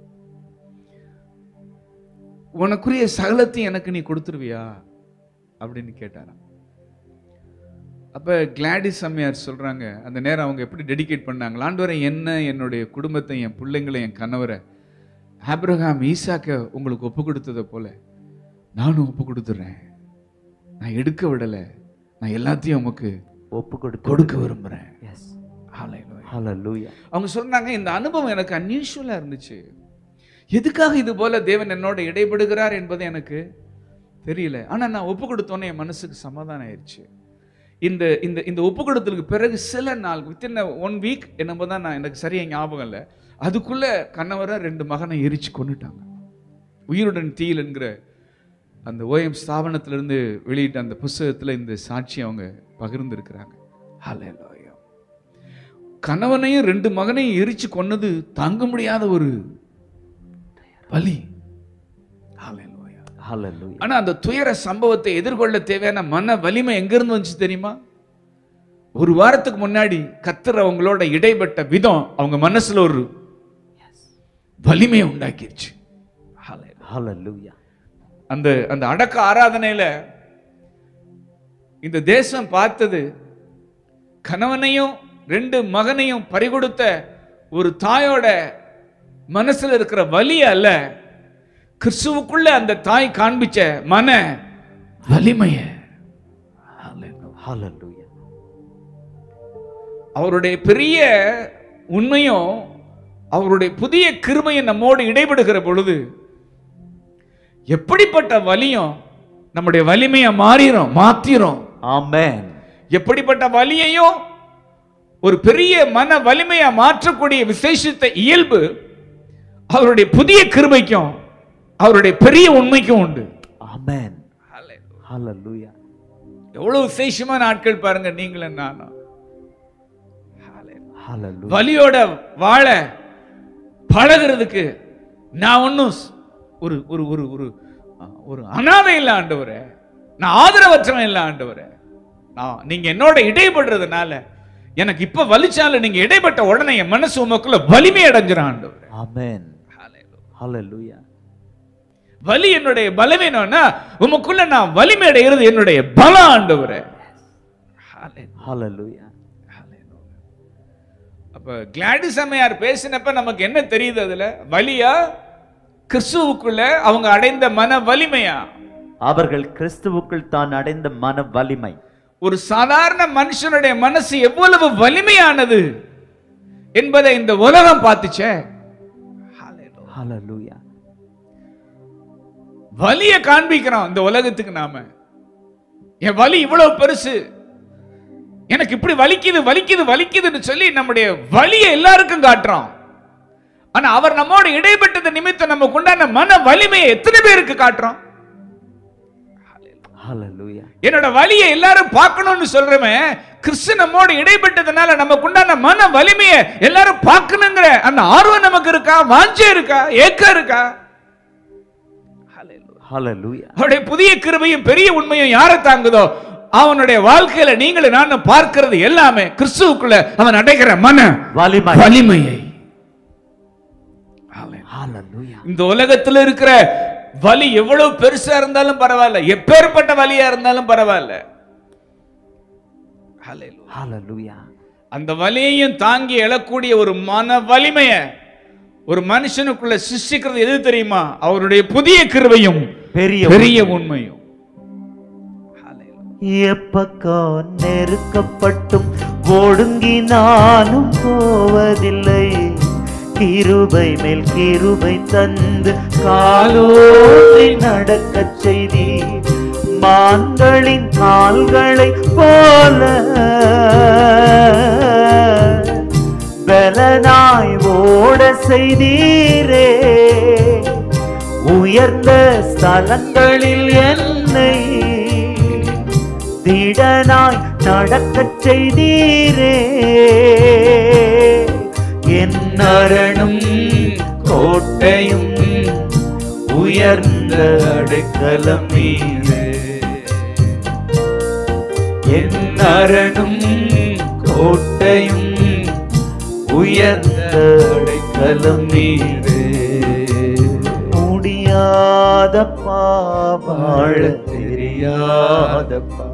உனக்குரிய சகலத்தையும் எனக்கு நீ கொடுத்துருவியா அப்படின்னு கேட்டாராம் அப்ப கிளாடிஸ் அம்மையார் சொல்றாங்க அந்த நேரம் அவங்க எப்படி டெடிகேட் பண்ணாங்க ஆண்டவரை என்ன என்னுடைய குடும்பத்தை என் பிள்ளைங்களை என் கணவரை ஆபிரகாம் ஈசாக்க உங்களுக்கு ஒப்பு கொடுத்ததை போல நானும் ஒப்பு கொடுத்துட்றேன் நான் எடுக்க விடலை நான் எல்லாத்தையும் உமக்கு ஒப்பு கொடுத்து கொடுக்க விரும்புறேன் எஸ் Hallelujah. ஹalleluya அவங்க சொன்னாங்க இந்த அனுபவம் எனக்கு அன்யூஷுவலா இருந்துச்சு எதுக்காக இது போல தேவன் என்னோட இடைபடுகிறார் என்பது எனக்கு தெரியல ஆனா நான் ஒப்பு கொடுத்தோன்னே என் மனசுக்கு சமாதானம் ஆயிடுச்சு இந்த இந்த இந்த ஒப்பு கொடுத்ததுக்கு பிறகு சில நாள் வித்தின் ஒன் வீக் என்னமோ தான் நான் எனக்கு சரியா ஞாபகம் இல்லை அதுக்குள்ள கணவரை ரெண்டு மகனை எரிச்சு கொன்னுட்டாங்க உயிருடன் தீயில் என்கிற அந்த ஓஎம் ஸ்தாபனத்திலிருந்து வெளியிட்ட அந்த புஸ்தகத்துல இந்த சாட்சி அவங்க பகிர்ந்திருக்கிறாங்க ஹalleluya கணவனையும் ரெண்டு மகனையும் எரிச்சு கொன்னது தாங்க முடியாத ஒரு வலி Hallelujah. ஹalleluya ஆனா அந்த துயர சம்பவத்தை எதிர்கொள்ள தேவையான மன வலிமை எங்கிருந்து வந்துச்சு தெரியுமா ஒரு வாரத்துக்கு முன்னாடி கத்தர் அவங்களோட இடைப்பட்ட விதம் அவங்க மனசுல ஒரு வலிமையை உண்டாக்கிருச்சு Hallelujah. ஹalleluya அந்த அந்த அடக்க ஆராதனையில இந்த தேசம் பார்த்தது கணவனையும் ரெண்டு மகனையும் பறிகொடுத்த ஒரு தாயோட மனசுல இருக்கிற வலி அல்ல கிறிஸ்துவுக்குள்ள அந்த தாய் காண்பிச்ச மன வலிமைய ஹalleluya அவருடைய பெரிய உண்மையும் அவருடைய புதிய கிருமையும் நம்மோடு இடைபடுகிற பொழுது எப்படிப்பட்ட வலியும் நம்முடைய வலிமையை மாறிடும் மாத்திரும் ஆமென் எப்படிப்பட்ட வலியையும் ஒரு பெரிய மன வலிமையை மாற்றக்கூடிய விசேஷித்த இயல்பு அவருடைய புதிய கிருபைக்கும் அவருடைய பெரிய உண்மைக்கும் உண்டு ஆமென் ஹalleluya எவ்வளவு விசேஷமான ஆட்கள் பாருங்க நீங்களும் நானும் ஹalleluya வலியோட வாழ பழகிறதுக்கு நான் ஒன்றும் ஒரு ஒரு ஒரு ஒரு ஒரு அனாதை இல்லை ஆண்டவரே நான் ஆதரவற்றவன் இல்லை ஆண்டவரே நான் நீங்க என்னோட இடைப்படுறதுனால எனக்கு இப்ப வலிச்சாலும் நீங்க இடைப்பட்ட உடனே என் மனசு உமக்குள்ள வலிமை அடைஞ்சிடும் ஆண்டவரே ஆமென் ஹalleluya வலி என்னுடைய பலவீனம்னா உமக்குள்ள நான் வலிமை அடைகிறது என்னுடைய பலம் ஆண்டவரே ஹalleluya அப்ப கிளாடிஸ் அம்மையார் பேசினப்ப நமக்கு என்ன தெரியுது அதுல வலியா கிறிஸ்துவுக்குள்ள அவங்க அடைந்த மன வலிமையா அவர்கள் கிறிஸ்துவுக்குள் தான் அடைந்த மன வலிமை ஒரு சாதாரண மனுஷனுடைய மனசு எவ்வளவு வலிமையானது என்பதை இந்த உலகம் பார்த்துச்சே ஹalleluya வலிய காண்பிக்கிறோம் இந்த உலகத்துக்கு நாம என் வலி இவ்வளவு பெருசு எனக்கு இப்படி வலிக்குது வலிக்குது வலிக்குதுன்னு சொல்லி நம்முடைய வலியை எல்லாருக்கும் காட்டுறோம் ஆனா அவர் நம்மோட இடைப்பட்டது நிமித்தம் நமக்கு உண்டான மன வலிமையை எத்தனை பேருக்கு காட்டுறோம் ஹalleluya என்னோட வலியை எல்லாரும் பார்க்கணும்னு சொல்றமே கிறிஸ்து நம்மோட இடைப்பட்டதுனால நமக்கு உண்டான மன வலிமையை எல்லாரும் பார்க்கணுங்கிற அந்த ஆர்வம் நமக்கு இருக்கா வாஞ்சை இருக்கா ஏக்கம் இருக்கா ஹalleluya அவருடைய புதிய கிருபையும் பெரிய உண்மையும் யாரை தாங்குதோ அவனுடைய வாழ்க்கையில நீங்களும் நானும் பார்க்கிறது எல்லாமே கிறிஸ்துவுக்குள்ள அவன் அடைகிற மன வலிமை வலிமையை ஹalleluya இந்த உலகத்துல இருக்கிற வலி எவ்வளவு பெருசா இருந்தாலும் பரவாயில்ல எப்பேற்பட்ட வலியா இருந்தாலும் பரவாயில்ல ஹalleluya அந்த வலியையும் தாங்கி எழக்கூடிய ஒரு மன வலிமைய ஒரு மனுஷனுக்குள்ள சிருஷ்டிக்கிறது எது தெரியுமா அவருடைய புதிய கிருபையும் பெரிய பெரிய உண்மையும் எப்பக்கம் நெருக்கப்பட்டும் ஒடுங்கினாலும் போவதில்லை கிருபை மேல் கிருபை தந்து காலோடி நடக்கச் செய்தி மான்களின் கால்களை போல பலனாய் ஓட செய்தீரே உயர்ந்த ஸ்தலங்களில் என்னை திடனாய் நடக்கச் செய்தீரே என் அரணும் கோட்டையும் உயர்ந்த அடைக்கலம் நீரே என் அரணும் கோட்டையும் உயர்ந்த அடைக்கலம் நீரே முடியாத பாவாழ தெரியாதப்பா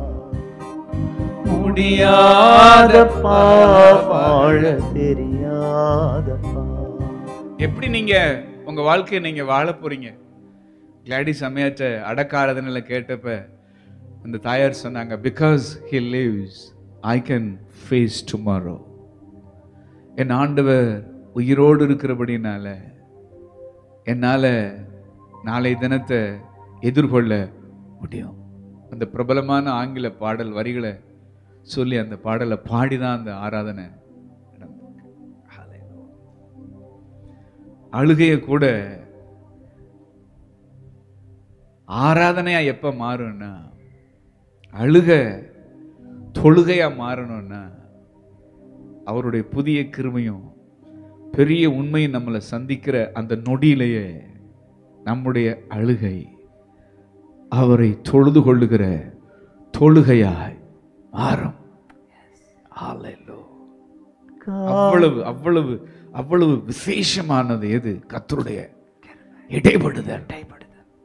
முடியாத பாவாழ தெரியாதப்பா எப்படி நீங்க உங்க வாழ்க்கையை நீங்க வாழ போறீங்க கிளாடிஸ் அம்மையாற்ற அடக்காரதனில் கேட்டப்ப அந்த தாயார் சொன்னாங்க because he lives I can face tomorrow என் ஆண்டவர் உயிரோடு இருக்கிறபடினால என்னால் நாளை தினத்தை எதிர்கொள்ள முடியும் அந்த பிரபலமான ஆங்கில பாடல் வரிகளை சொல்லி அந்த பாடலை பாடி தான் அந்த ஆராதனை நடந்திருக்கு. Hallelujah. அழுகைய கூட ஆராதனையா எப்ப மாறும்னா அழுக தொழுகையா மாறணும்னா அவருடைய புதிய கிருமையும் பெரிய உண்மையும் நம்மளை சந்திக்கிற அந்த நொடியிலேயே நம்முடைய அழுகை அவரை தொழுது கொள்ளுகிற தொழுகையாய் மாறும் Hallelujah. அவ்வளவு அவ்வளவு அவ்வளவு விசேஷமானது எது கத்தருடைய இடைப்படுதல் இடைப்படுதல்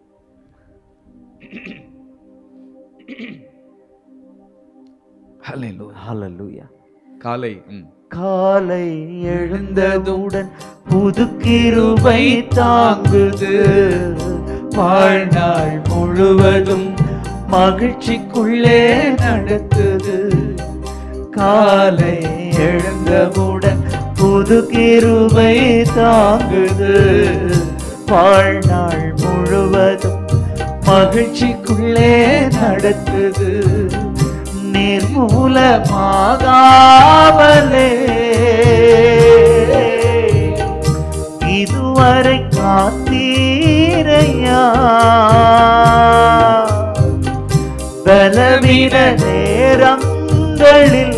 Hallelujah. ஹalleluya காலை ம். காலை எழுந்ததுடன் புது கிருபை தாங்குது வாழ்நாள் முழுவதும் மகிழ்ச்சிக்குள்ளே நடத்துது காலை எழுந்தவுடன் புது கிருபை தாங்குது வாழ்நாள் முழுவதும் மகிழ்ச்சிக்குள்ளே நடத்துது நிர்மூலமாகாமலே இதுவரை காத்தீரையா பலவீன நேரங்களில்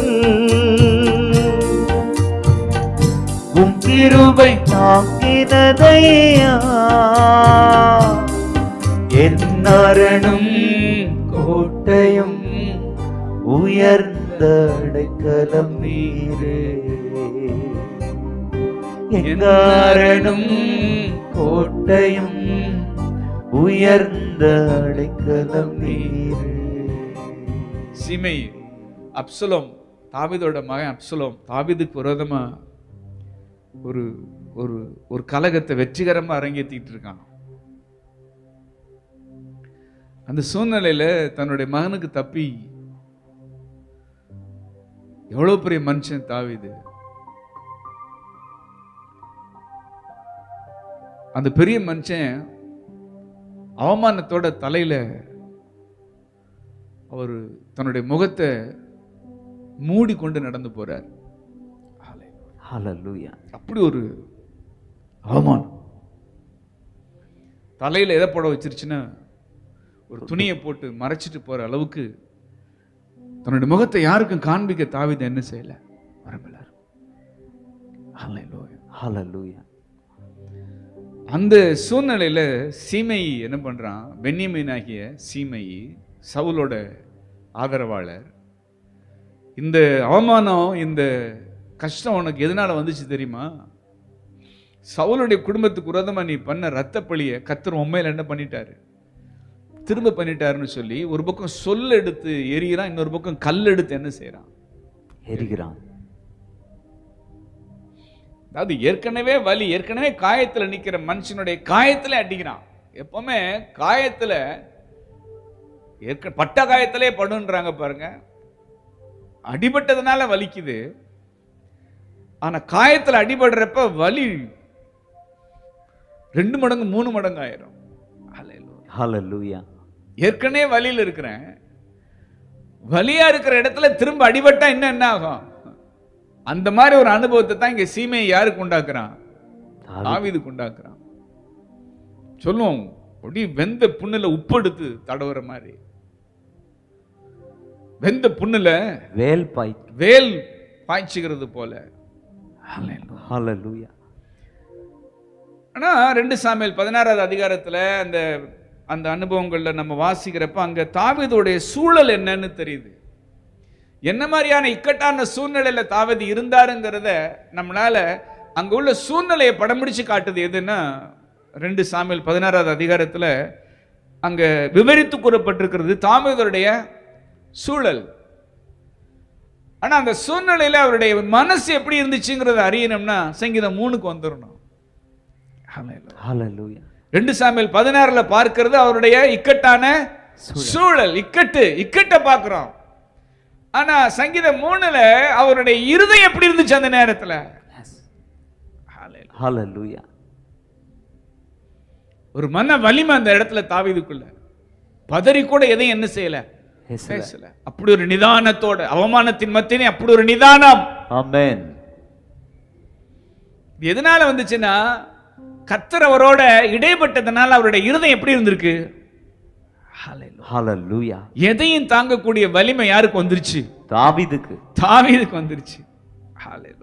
உம் கிருபை தாக்கினதையா என் அரணும் கோட்டையும் உயர்ந்த அடைக்கலம் நீரே எங்க அரணும் கோட்டையும் உயர்ந்த அடைக்கலம் நீரே சீமை அப்சலோம் தாவீதோட மகன் அப்சலோம் தாவீதுக்கு விரோதமா ஒரு ஒரு ஒரு கலகத்தை வெற்றிகரமா அரங்கேற்றிட்டு இருக்கான் அந்த சூழ்நிலையில தன்னுடைய மகனுக்கு தப்பி எவ்வளவு பெரிய மனுஷன் தாவிது அந்த பெரிய மனுஷன் அவமானத்தோட தலையில அவர் தன்னுடைய முகத்தை மூடி கொண்டு நடந்து போறார் ஹalleluya அப்படி ஒரு அவமானம் தலையில எதை போட வச்சிருச்சுன்னா ஒரு துணியை போட்டு மறைச்சிட்டு போற அளவுக்கு தன்னுடைய முகத்தை யாருக்கும் காண்பிக்க தாவித என்ன செய்யல வரவில்லை ஹalleluya ஹalleluya அந்த சூழ்நிலையில சீமை என்ன பண்றான் பென்யமீன் ஆகிய சீமை சவுலோட ஆதரவாளர் இந்த அவமானம் இந்த கஷ்டம் உனக்கு எதனால வந்துச்சு தெரியுமா சவுலுடைய குடும்பத்துக்கு விரோதமா நீ பண்ண ரத்த பழிய கத்தர் உண்மையில என்ன பண்ணிட்டாரு திரும்ப பண்ணிட்டாருன்னு சொல்லி ஒரு பக்கம் சொல் எடுத்து எரியிறான் இன்னொரு பக்கம் கல் எடுத்து என்ன செய்றான் எரிகிறான் அதாவது ஏற்கனவே வலி ஏற்கனவே காயத்துல நிக்கிற மனுஷனுடைய காயத்துல அடிக்கிறான் எப்பவுமே காயத்துல ஏற்க பட்ட காயத்திலே படுன்றாங்க பாருங்க அடிபட்டதுனால வலிக்குது ஆனா காயத்துல அடிபடுறப்ப வலி ரெண்டு மடங்கு மூணு மடங்கு ஆயிரும் ஹalleluya. ஹalleluya ஏற்கனவே வலியில இருக்கிறேன் வலியா இருக்கிற இடத்துல திரும்ப அடிபட்டா இன்னும் என்ன ஆகும் அந்த மாதிரி ஒரு அனுபவத்தை தான் இங்க சீமையை யாருக்கு உண்டாக்குறான் தாவீது. தாவீதுக்கு உண்டாக்குறான் சொல்லுவோம் அப்படி வெந்த புண்ணுல உப்பு எடுத்து தடவுற மாதிரி வெந்த புண்ணுல வேல் பாய் வேல் பாய்ச்சுகிறது போல ஹalleluya ஆனா ரெண்டு சாமியல் பதினாறாவது அதிகாரத்துல அந்த அந்த அனுபவங்கள்ல நம்ம வாசிக்கிறப்ப அங்க தாவீதுடைய சூழல் என்னன்னு தெரியுது என்ன மாதிரியான இக்கட்டான சூழ்நிலையில தாவீது இருந்தாருங்கிறத நம்மளால அங்க உள்ள சூழ்நிலையை படம் பிடிச்சு காட்டுது எதுன்னா ரெண்டு சாமியல் பதினாறாவது அதிகாரத்துல அங்க விவரித்து கூறப்பட்டிருக்கிறது தாவீதுடைய சூழல் ஆனா அந்த சூழ்நிலையில அவருடைய மனசு எப்படி இருந்துச்சுங்கிறத அறியணும்னா சங்கீதம் மூணுக்கு வந்துடணும் Hallelujah. ஹalleluya ரெண்டு சாமியல் பதினாறுல பார்க்கிறது அவருடைய இக்கட்டான சூழல் இக்கட்டு இக்கட்டை பார்க்கிறோம் ஆனா சங்கீதம் மூணுல அவருடைய இருதயம் எப்படி இருந்துச்சு அந்த நேரத்துல Hallelujah. ஹalleluya ஒரு மன வலிமை அந்த இடத்துல தாவிதுக்குள்ள பதறி கூட எதையும் என்ன செய்யல பேசல பேசல அப்படி ஒரு நிதானத்தோட அவமானத்தின் மத்தியிலே அப்படி ஒரு நிதானம் ஆமென் இது எதனால வந்துச்சுன்னா கத்தர் அவரோட இடைப்பட்டதுனால அவருடைய இருதயம் எப்படி இருந்திருக்கு Hallelujah. ஹalleluya எதையும் தாங்கக்கூடிய வலிமை யாருக்கு வந்துருச்சு தாவீதுக்கு தாவீதுக்கு வந்துருச்சு Hallelujah.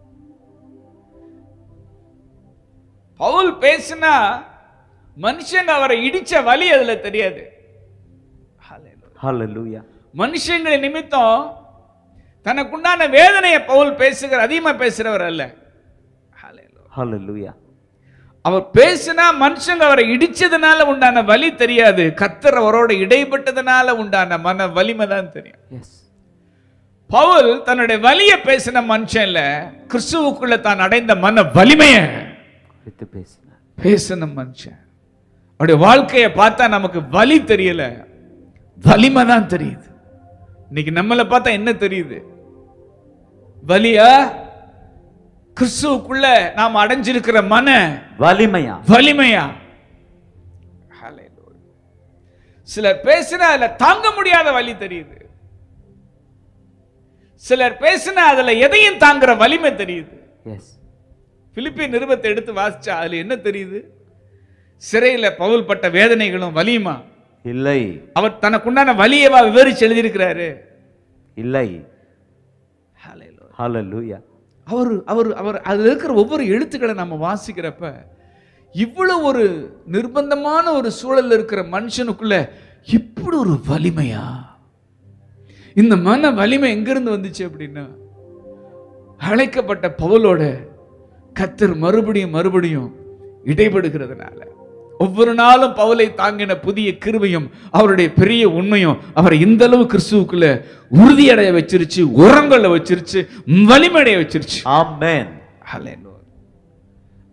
பவுல் பேசினா மனுஷங்க அவரை இடிச்ச வலி அதுல தெரியாது Hallelujah. ஹalleluya மனுஷங்களை நிமித்தம் தனக்குண்டான வேதனையை பவுல் பேசுகிற அதிகமா பேசுறவர் அல்ல Hallelujah. ஹalleluya அவர் பேசினா மனுஷங்க அவரை இடிச்சதுனால உண்டான வலி தெரியாது கத்தர் அவரோட இடைப்பட்டதுனால உண்டான மன வலிமை தான் தெரியும் எஸ் பவுல் தன்னுடைய வலியை பேசின மனுஷன் இல்ல கிறிஸ்துவுக்குள்ள தான் அடைந்த மன வலிமைய வித்து பேசினார் பேசின மனுஷன் அவருடைய வாழ்க்கையை பார்த்தா நமக்கு வலி தெரியல வலிமை தான் தெரியுது இன்னைக்கு நம்மளை பார்த்தா என்ன தெரியுது வலியா கிறிஸ்துவுக்குள்ள நாம் அடைஞ்சிருக்கிற மன வலிமையா வலிமையா Hallelujah. சிலர் பேசினா அதுல தாங்க முடியாத வலி தெரியுது சிலர் பேசினா அதுல எதையும் தாங்குற வலிமை தெரியுது எஸ் பிலிப்பிய நிருபத்தை எடுத்து வாசிச்சா அதுல என்ன தெரியுது சிறையில பவுல் பட்ட வேதனைகளும் வலியுமா இல்லை அவர் தனக்குண்டான வலியவா விவரிச்சு எழுதியிருக்கிறாரு இல்லை ஹalleluya அவர் அவர் அவர் அதுல இருக்கிற ஒவ்வொரு எழுத்துக்களை நம்ம வாசிக்கிறப்ப இவ்வளவு ஒரு நிர்பந்தமான ஒரு சூழல்ல இருக்கிற மனுஷனுக்குள்ள இப்படி ஒரு வலிமையா இந்த மன வலிமை எங்கிருந்து வந்துச்சு அப்படின்னா அழைக்கப்பட்ட பவுலோட கத்தர் மறுபடியும் மறுபடியும் இடைபடுகிறதுனால ஒவ்வொரு நாளும் பவுலை தாங்கின புதிய கிருபையும் அவருடைய பெரிய உண்மையும் அவரை இந்த அளவு கிறிஸ்துவுக்குள்ள உறுதியடைய வச்சிருச்சு உரங்களை வச்சிருச்சு வலிமையடைய வச்சிருச்சு ஆமென் Hallelujah.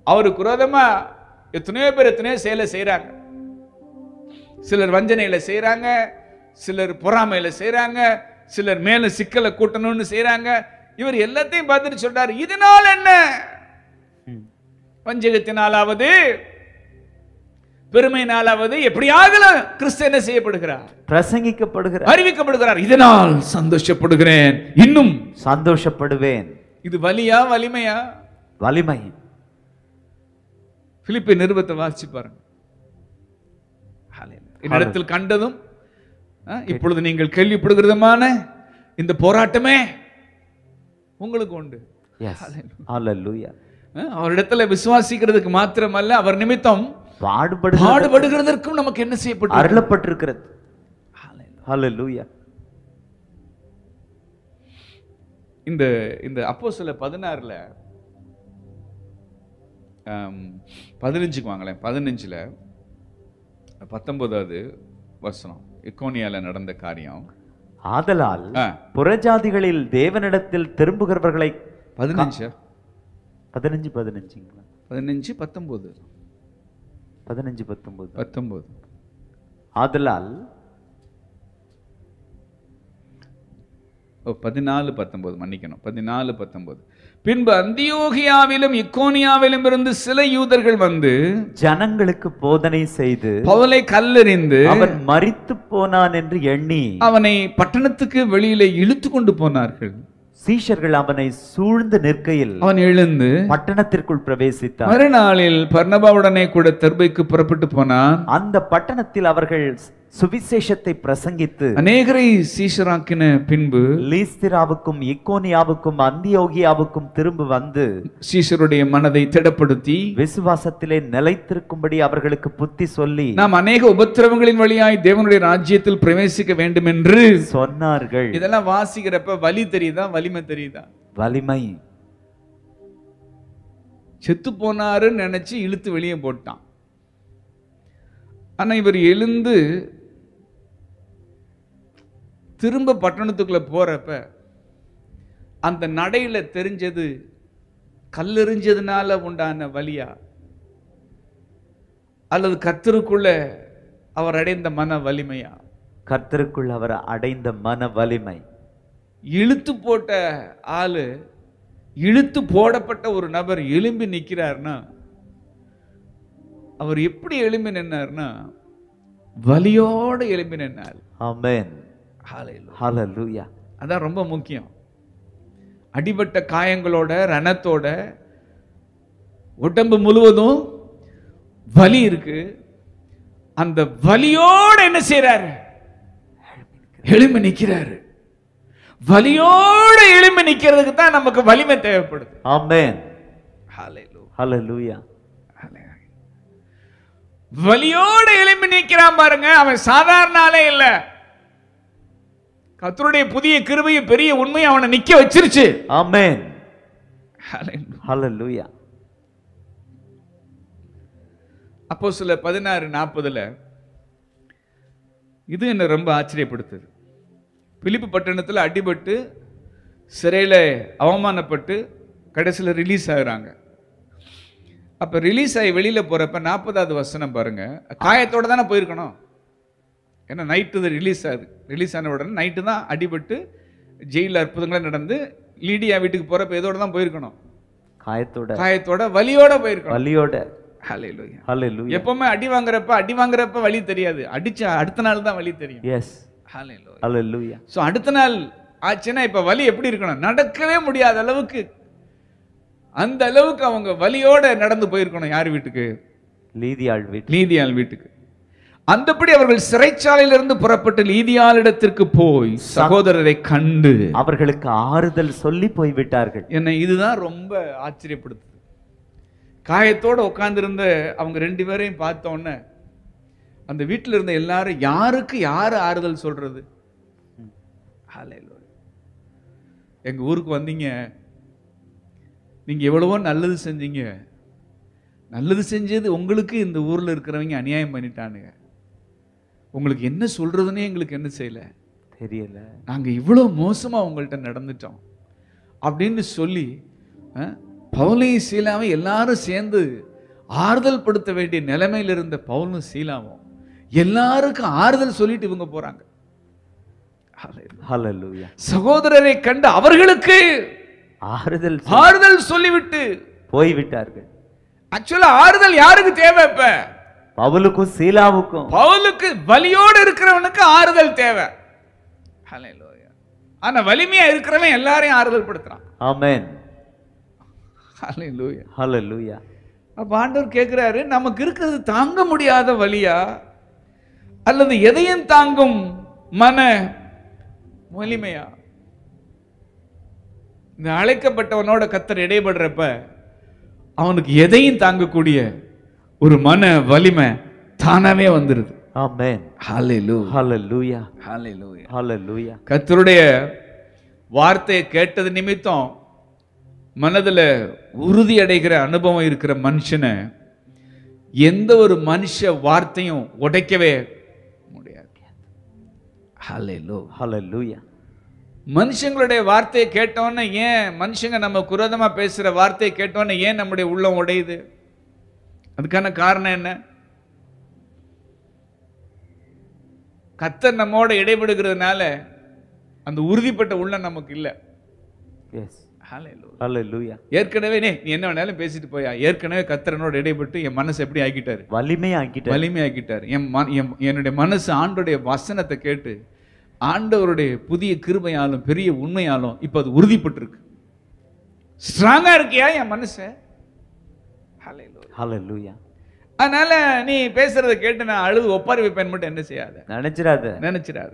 அவருக்கு விரோதமா எத்தனையோ பேர் எத்தனையோ செயலை செய்றாங்க சிலர் வஞ்சனையில செய்றாங்க சிலர் பொறாமையில செய்றாங்க சிலர் மேல சிக்கலை கூட்டணும்னு செய்றாங்க இவர் எல்லாத்தையும் பார்த்துட்டு சொல்றாரு இதனால் என்ன ம். வஞ்சகத்தினாலாவது பெருமையினாலாவது எப்படியாவது கிறிஸ்து என்ன செய்யப்படுகிறார் பிரசங்கிக்கப்படுகிற அறிவிக்கப்படுகிறார் இதனால் சந்தோஷப்படுகிறேன் இன்னும் சந்தோஷப்படுவேன் இது வலியா வலிமையா வலிமை பிலிப்பி நிருபத்தை வாசிச்சு பாருங்க என்னிடத்தில் கண்டதும் ஆ, இப்பொழுது நீங்கள் கேள்விப்படுகிறதுமான இந்த போராட்டமே உங்களுக்கு உண்டு எஸ் ஹalleluya ஆ, அவரிடத்துல விசுவாசிக்கிறதுக்கு மாத்திரமல்ல அவர் நிமித்தம் பாடுபடு பாடுபடுகிறதற்கும் நமக்கு என்ன செய்யப்பட்டு அருளப்பட்டிருக்கிறது ஹalleluya இந்த இந்த அப்போ சில பதினாறுல பதினஞ்சுக்கு வாங்களேன் பதினஞ்சுல பத்தொன்பதாவது வசனம் எக்கோனியால நடந்த காரியம் ஆதலால் ஆ, புறஜாதிகளில் தேவனிடத்தில் திரும்புகிறவர்களை பதினஞ்சு பதினஞ்சு பதினஞ்சுங்களா பதினஞ்சு பத்தொன்பது பதினஞ்சு பத்தொன்பது பத்தொன்பது ஆதலால் ஓ பதினாலு பத்தொன்பது மன்னிக்கணும் பதினாலு பத்தொன்பது பின்பு அந்தியோகியாவிலும் இக்கோனியாவிலும் இருந்து சில யூதர்கள் வந்து ஜனங்களுக்கு போதனை செய்து பவுலை கல்லெறிந்து அவன் மரித்து போனான் என்று எண்ணி அவனை பட்டணத்துக்கு வெளியில இழுத்து கொண்டு போனார்கள் சீஷர்கள் அவனை சூழ்ந்து நிற்கையில் அவன் எழுந்து பட்டணத்திற்குள் பிரவேசித்தார் மறுநாளில் பர்ணபாவுடனே கூட தெர்பைக்கு புறப்பட்டு போனான் அந்த பட்டணத்தில் அவர்கள் சுவிசேஷத்தை பிரசங்கித்து அநேகரை சீஷராக்கின பின்பு லீஸ்திராவுக்கும் இக்கோனியாவுக்கும் அந்தியோகியாவுக்கும் திரும்ப வந்து சீஷருடைய மனதை திடப்படுத்தி விசுவாசத்திலே நிலைத்திருக்கும்படி அவர்களுக்கு புத்தி சொல்லி நாம் அநேக உபத்திரவங்களின் வழியாய் தேவனுடைய ராஜ்யத்தில் பிரவேசிக்க வேண்டும் என்று சொன்னார்கள் இதெல்லாம் வாசிக்கிறப்ப வலி தெரியுதா வலிமை தெரியுதா வலிமை செத்து போனாருன்னு நினைச்சு இழுத்து வெளியே போட்டான் ஆனா இவர் எழுந்து திரும்ப பட்டணத்துக்குள்ள போறப்ப அந்த நடையில தெரிஞ்சது கல்லெறிஞ்சதுனால உண்டான வலியா அல்லது கத்தருக்குள்ள அவர் அடைந்த மன வலிமையா கர்த்தருக்குள் அவர் அடைந்த மன வலிமை இழுத்து போட்ட ஆளு இழுத்து போடப்பட்ட ஒரு நபர் எலும்பி நிக்கிறார்னா அவர் எப்படி எலும்பி நின்னார்னா வலியோட எலும்பி நின்னார் ஆமென் ஹalleluya அதான் ரொம்ப முக்கியம் அடிபட்ட காயங்களோட ரணத்தோட உடம்பு முழுவதும் வலி இருக்கு அந்த வலியோட என்ன செய்றாரு எலும்பி நிக்கிறாரு வலியோட எலும்பி நிக்கிறதுக்கு தான் நமக்கு வலிமை தேவைப்படுது ஆமென் Hallelujah. ஹalleluya வலியோட எலும்பி நிக்கிறான் பாருங்க அவன் சாதாரண ஆளே இல்ல கர்த்தருடைய புதிய கிருபையை பெரிய உண்மையை அவனை நிக்க வச்சிருச்சு ஆமென் Hallelujah. ஹalleluya அப்போ சில பதினாறு நாற்பதுல இது என்ன ரொம்ப ஆச்சரியப்படுத்துது பிலிப்பு பட்டணத்தில் அடிபட்டு சிறையில் அவமானப்பட்டு கடைசியில் ரிலீஸ் ஆகுறாங்க அப்போ ரிலீஸ் ஆகி வெளியில் போகிறப்ப நாற்பதாவது வசனம் பாருங்க காயத்தோட தானே போயிருக்கணும் ஏன்னா நைட்டு இது ரிலீஸ் ஆகுது ரிலீஸ் ஆன உடனே நைட்டு தான் அடிபட்டு ஜெயிலில் அற்புதங்களே நடந்து லீடியா வீட்டுக்கு போகிறப்ப எதோட தான் போயிருக்கணும் காயத்தோட காயத்தோட வலியோட போயிருக்கணும் வலியோட ஹalleluya ஹalleluya எப்பவுமே அடி வாங்குறப்ப அடி வாங்குறப்ப வலி தெரியாது அடிச்ச அடுத்த நாள் தான் வலி தெரியும் எஸ் ஹalleluya ஹalleluya ஸோ அடுத்த நாள் ஆச்சுன்னா இப்ப வலி எப்படி இருக்கணும் நடக்கவே முடியாத அளவுக்கு அந்த அளவுக்கு அவங்க வலியோட நடந்து போயிருக்கணும் யார் வீட்டுக்கு லீதியாள் வீட்டு லீதியாள் வீட்டுக்கு அந்தபடி அவர்கள் சிறைச்சாலையிலிருந்து புறப்பட்டு லீதியாளிடத்திற்கு போய் சகோதரரை கண்டு அவர்களுக்கு ஆறுதல் சொல்லி போய்விட்டார்கள் என்னை இதுதான் ரொம்ப ஆச்சரியப்படுத்துது காயத்தோட உட்கார்ந்திருந்த அவங்க ரெண்டு பேரையும் பார்த்த உடனே அந்த வீட்டில் இருந்த எல்லாரும் யாருக்கு யார் ஆறுதல் சொல்றது ஹalleluya. எங்க ஊருக்கு வந்தீங்க நீங்க எவ்வளவோ நல்லது செஞ்சீங்க நல்லது செஞ்சது உங்களுக்கு இந்த ஊர்ல இருக்கிறவங்க அநியாயம் பண்ணிட்டானுங்க உங்களுக்கு என்ன சொல்றதுன்னே எங்களுக்கு என்ன செய்யல தெரியல நாங்க இவ்வளோ மோசமா உங்கள்கிட்ட நடந்துட்டோம் அப்படின்னு சொல்லி அஹ், பவுலையும் சீலாவும் எல்லாரும் சேர்ந்து ஆறுதல் படுத்த வேண்டிய நிலைமையில இருந்த பவுலும் சீலாவும் எல்லாருக்கும் ஆறுதல் சொல்லிட்டு இவங்க போறாங்க Hallelujah. ஹalleluya சகோதரரை கண்டு அவர்களுக்கு ஆறுதல் ஆறுதல் சொல்லிவிட்டு போய் விட்டார்கள் ஆக்சுவலா ஆறுதல் யாருக்கு தேவை இப்ப பவுலுக்கும் சீலாவுக்கும் பவுலுக்கு வலியோடு இருக்கிறவனுக்கு ஆறுதல் தேவை Hallelujah. ஆனா வலிமையா இருக்கிறவன் எல்லாரையும் ஆறுதல் படுத்துறான் ஆமென் Hallelujah. ஹalleluya அப்ப ஆண்டவர் கேட்கிறாரு நமக்கு இருக்கிறது தாங்க முடியாத வலியா அல்லது எதையும் தாங்கும் மன வலிமையா இந்த அழைக்கப்பட்டவனோட கத்தர் இடைபடுறப்ப அவனுக்கு எதையும் தாங்கக்கூடிய ஒரு மன வலிமை தானாவே வந்துருது ஆமென் ஹalleluya ஹalleluya ஹalleluya ஹalleluya கர்த்தருடைய வார்த்தையை கேட்டது நிமித்தம் மனதுல உறுதி அடைகிற அனுபவம் இருக்கிற மனுஷனை எந்த ஒரு மனுஷ வார்த்தையும் உடைக்கவே முடியாது ஹalleluya ஹalleluya மனுஷங்களுடைய வார்த்தையை கேட்டோன்னே ஏன் மனுஷங்க நம்ம குரோதமா பேசுற வார்த்தையை கேட்டோன்னே ஏன் நம்முடைய உள்ளம் உடையுது அதுக்கான காரணம் என்ன கத்தர் நம்மோட இடைபடுகிறதுனால அந்த உறுதிப்பட்ட உள்ளம் நமக்கு இல்லை எஸ் ஹalleluya ஹalleluya ஏற்கனவே நே நீ என்ன வேணாலும் பேசிட்டு போயா ஏற்கனவே கத்தரனோட இடைப்பட்டு என் மனசு எப்படி ஆக்கிட்டாரு வலிமை ஆக்கிட்ட வலிமை ஆக்கிட்டாரு என் மன- என்- என்னுடைய மனசு ஆண்டோடைய வசனத்தை கேட்டு ஆண்டவருடைய புதிய கிருபையாலும் பெரிய உண்மையாலும் இப்போ அது உறுதிப்பட்டிருக்கு ஸ்ட்ராங்கா இருக்கியா என் மனசு Hallelujah. ஹalleluya அதனால நீ பேசுறத கேட்டு நான் அழுது ஒப்பாரி வைப்பேன் மட்டும் என்ன செய்யாத நினைச்சிராத நினைச்சிடாத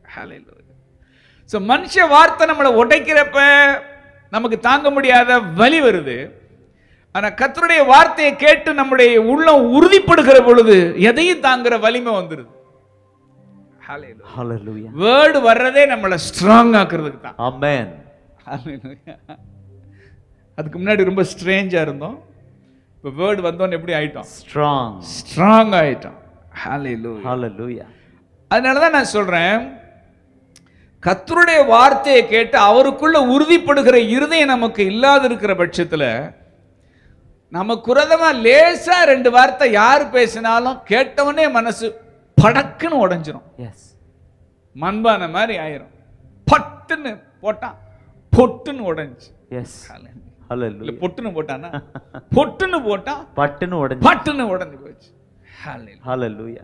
ஸோ மனுஷ வார்த்தை நம்மளை உடைக்கிறப்ப நமக்கு தாங்க முடியாத வலி வருது ஆனா கர்த்தருடைய வார்த்தையை கேட்டு நம்முடைய உள்ளம் உறுதிப்படுகிற பொழுது எதையும் தாங்குற வலிமை வந்துருது ஹalleluya வேர்டு வர்றதே நம்மளை ஸ்ட்ராங் ஆக்குறதுக்கு தான் ஆமென் Hallelujah. அதுக்கு முன்னாடி ரொம்ப ஸ்ட்ரேஞ்சா இருந்தோம் இப்போ வேர்டு வந்தோன்னு எப்படி ஆயிட்டோம் ஸ்ட்ராங் ஸ்ட்ராங் ஆயிட்டோம் Hallelujah. ஹalleluya அதனால தான் நான் சொல்றேன் கர்த்தருடைய வார்த்தையை கேட்டு அவருக்குள்ள உறுதிப்படுகிற இருதயம் நமக்கு இல்லாத இருக்கிற பட்சத்துல நம்ம குரதமா லேசா ரெண்டு வார்த்தை யார் பேசினாலும் கேட்டவனே மனசு படக்குன்னு உடைஞ்சிரும் எஸ் மண்பான மாதிரி ஆயிரும் பட்டுன்னு போட்டான் பொட்டுன்னு உடைஞ்சு எஸ் இல்ல ஹalleluya பொட்டுன்னு போட்டானா பொட்டுன்னு போட்டான் பட்டுன்னு உடைஞ்சு பட்டுன்னு உடைஞ்சு போச்சு Hallelujah. ஹalleluya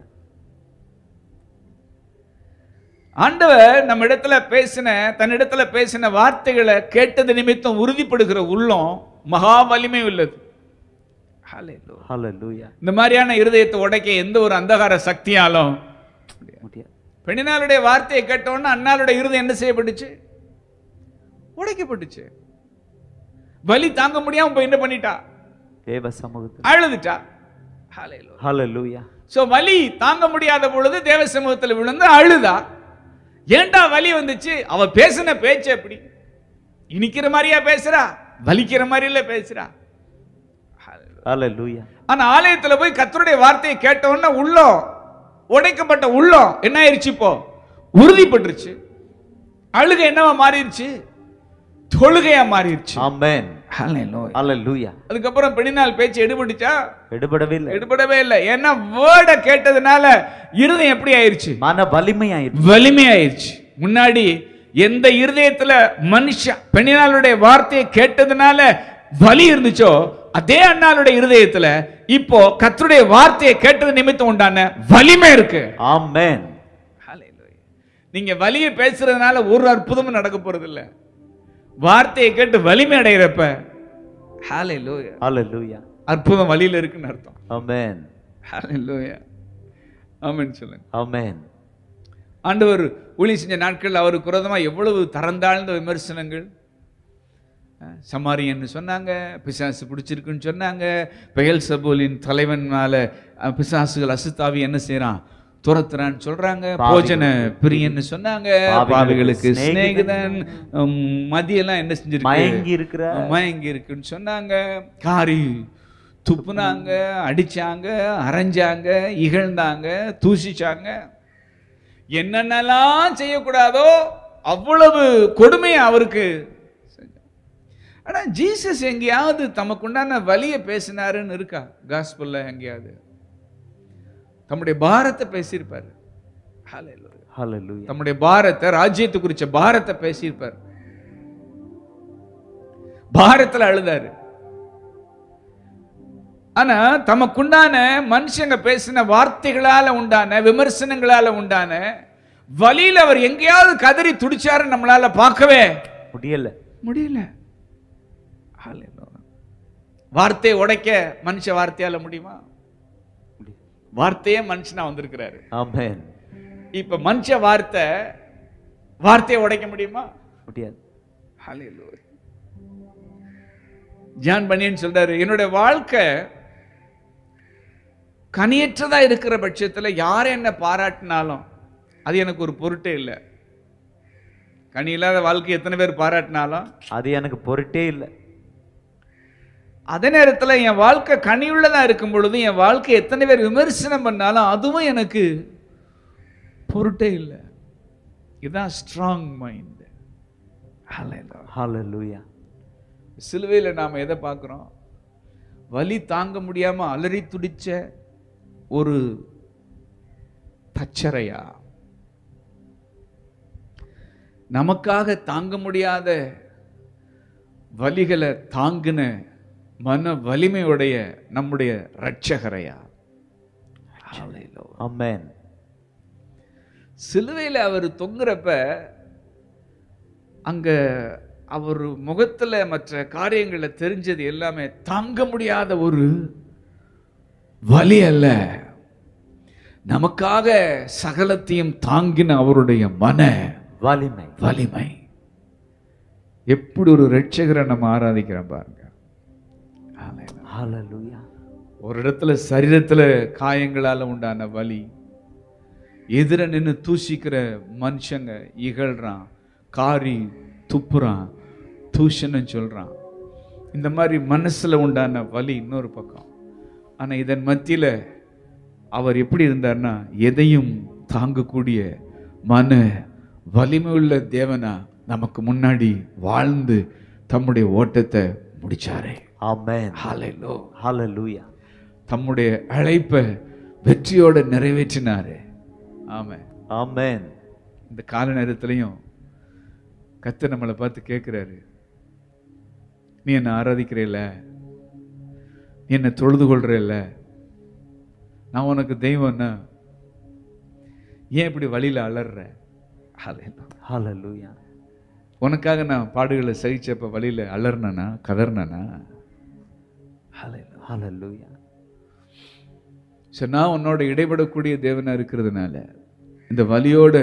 ஆண்டவர் நம்ம இடத்துல பேசின தன்னிடத்துல பேசின வார்த்தைகளை கேட்டது நிமித்தம் உறுதிப்படுகிற உள்ளம் மகா வலிமை உள்ளது Hallelujah. ஹalleluya இந்த மாதிரியான இருதயத்தை உடைக்க எந்த ஒரு அந்தகார சக்தியாலும் முடியாது பெண்ணினாளுடைய வார்த்தையை கேட்டோன்னா அண்ணாளுடைய இருதயம் என்ன செய்யப்பட்டுச்சு உடைக்கப்பட்டுச்சு வலி தாங்க முடியாம போய் என்ன பண்ணிட்டா தேவ சமூகத்தில் அழுதுட்டா Hallelujah. ஹalleluya சோ வலி தாங்க முடியாத பொழுது தேவ சமூகத்தில் விழுந்து அழுதா ஏன்டா வலி வந்துச்சு அவ பேசின பேச்சு எப்படி இனிக்கிற மாதிரியா பேசுறா வலிக்கிற மாதிரில பேசுறா ஹalleluya ஆனா ஆலயத்துல போய் கர்த்தருடைய வார்த்தையை கேட்ட உடனே உள்ளம் உடைக்கப்பட்ட உள்ளம் என்ன ஆயிருச்சு இப்போ உறுதிப்பட்டுருச்சு அழுகை என்னவா மாறிடுச்சு தொழுகையா மாறிடுச்சு ஆமென் Hallelujah. ஹalleluya அதுக்கப்புறம் பெண்ணினால் பேச்சு எடுபட்டுச்சா எடுபடவே இல்லை எடுபடவே இல்லை ஏன்னா வேர்டை கேட்டதுனால இருதயம் எப்படி ஆயிருச்சு மன வலிமை ஆயிடுச்சு வலிமை ஆயிருச்சு முன்னாடி எந்த இருதயத்துல மனுஷன் பெண்ணினாளுடைய வார்த்தையை கேட்டதுனால வலி இருந்துச்சோ அதே அண்ணாளுடைய இருதயத்துல இப்போ கர்த்தருடைய வார்த்தையை கேட்டது நிமித்தம் உண்டான வலிமை இருக்கு ஆமென் நீங்க வலியை பேசுறதுனால ஒரு அற்புதமும் நடக்க போறது இல்ல வார்த்தையை கேட்டு வலிமை அடைகிறப்ப ஹalleluya ஹalleluya அற்புதம் வழியில இருக்குன்னு அர்த்தம் ஆமென் ஹalleluya ஆமென் சொல்லுங்க ஆமென் ஆண்டவர் ஊழியம் செஞ்ச நாட்கள் அவருக்கு விரோதமா எவ்வளவு தரந்தாழ்ந்த விமர்சனங்கள் அஹ், சமாரியன்னு சொன்னாங்க பிசாசு பிடிச்சிருக்குன்னு சொன்னாங்க பெயல் சபோலின் தலைவன் மேல அஹ், பிசாசுகள் அசுத்தாவி என்ன செய்றான் துரத்துறான்னு சொல்றாங்க போஜன பிரியன்னு சொன்னாங்க பாவிகளுக்கு பாவிகளுக்கு சிநேகிதன். சிநேகிதன் உம், மதியெல்லாம் என்ன செஞ்சிருக்கு மயங்கி இருக்கிற மயங்கி இருக்குன்னு சொன்னாங்க காரி துப்புனாங்க அடிச்சாங்க அரைஞ்சாங்க இகழ்ந்தாங்க தூசிச்சாங்க என்னென்னலாம் செய்யக்கூடாதோ அவ்வளவு கொடுமையை அவருக்கு செஞ்சாங்க. ஆனா ஜீசஸ் எங்கேயாவது தமக்குண்டான வலியை பேசினாருன்னு இருக்கா காஸ்பல்ல எங்கேயாவது தம்முடைய பாரத்தை பேசியிருப்பாரு Hallelujah. ஹalleluya தம்முடைய பாரத்தை ராஜ்யத்தை குறிச்ச பாரத்தை பேசியிருப்பார் பாரத்துல அழுதாரு ஆனா தமக்குண்டான மனுஷங்க பேசின வார்த்தைகளால உண்டான விமர்சனங்களால உண்டான வழியில அவர் எங்கேயாவது கதறி துடிச்சாரு நம்மளால பார்க்கவே முடியல முடியல Hallelujah. வார்த்தையை உடைக்க மனுஷ வார்த்தையால முடியுமா வார்த்தையே மனுஷனா வந்திருக்கிறாரு ஆமென் இப்ப மனுஷ வார்த்தை வார்த்தையை உடைக்க முடியுமா முடியாது Hallelujah. ஜான் பனியன் சொல்றாரு என்னுடைய வாழ்க்கை கனியற்றதா இருக்கிற பட்சத்துல யார் என்ன பாராட்டினாலும் அது எனக்கு ஒரு பொருட்டே இல்லை கனி இல்லாத வாழ்க்கை எத்தனை பேர் பாராட்டினாலும் அது எனக்கு பொருட்டே இல்லை அதே நேரத்துல என் வாழ்க்கை கனியுள்ளதா இருக்கும் பொழுது என் வாழ்க்கை எத்தனை பேர் விமர்சனம் பண்ணாலும் அதுவும் எனக்கு பொருட்டே இல்லை இதுதான் ஸ்ட்ராங் மைண்ட் ஹalleluya சிலுவையில நாம எதை பார்க்கிறோம் வலி தாங்க முடியாம அலறி துடிச்ச ஒரு தச்சரையா நமக்காக தாங்க முடியாத வலிகளை தாங்கின மன வலிமையுடைய நம்முடைய இரட்சகரையா ஆமென் சிலுவையில் அவர் தொங்குறப்ப அங்க அவர் முகத்துல மற்ற காரியங்களை தெரிஞ்சது எல்லாமே தாங்க முடியாத ஒரு வலி அல்ல நமக்காக சகலத்தையும் தாங்கின அவருடைய மன வலிமை வலிமை எப்படி ஒரு ரட்சகரை நம்ம ஆராதிக்கிறோம் பாருங்க ஆமென். ஹalleluya ஒரு இடத்துல சரீரத்துல காயங்களால உண்டான வலி எதிர நின்று தூசிக்கிற மனுஷங்க இகழ்றான் காரி துப்புறான் தூஷணம் சொல்றான் இந்த மாதிரி மனசுல உண்டான வலி இன்னொரு பக்கம் ஆனா இதன் மத்தியில அவர் எப்படி இருந்தார்னா எதையும் தாங்கக்கூடிய மன வலிமையுள்ள தேவனா நமக்கு முன்னாடி வாழ்ந்து தம்முடைய ஓட்டத்தை முடிச்சாரே ஆமென் ஹalleluya ஹalleluya தம்முடைய அழைப்பை வெற்றியோட நிறைவேற்றினாரு ஆமா ஆமென் இந்த கால நேரத்திலையும் கத்த நம்மளை பார்த்து கேட்கிறாரு நீ என்ன ஆராதிக்கிறேல்ல நீ என்ன தொழுது கொள்றேல்ல நான் உனக்கு தெய்வம்னா ஏன் இப்படி வழியில அலற Hallelujah. ஹalleluya உனக்காக நான் பாடுகளை சகிச்சப்ப வழியில அலர்னனா கதர்னனா ஹalleluya சரி நான் உன்னோட இடைபடக்கூடிய தேவனா இருக்கிறதுனால இந்த வலியோட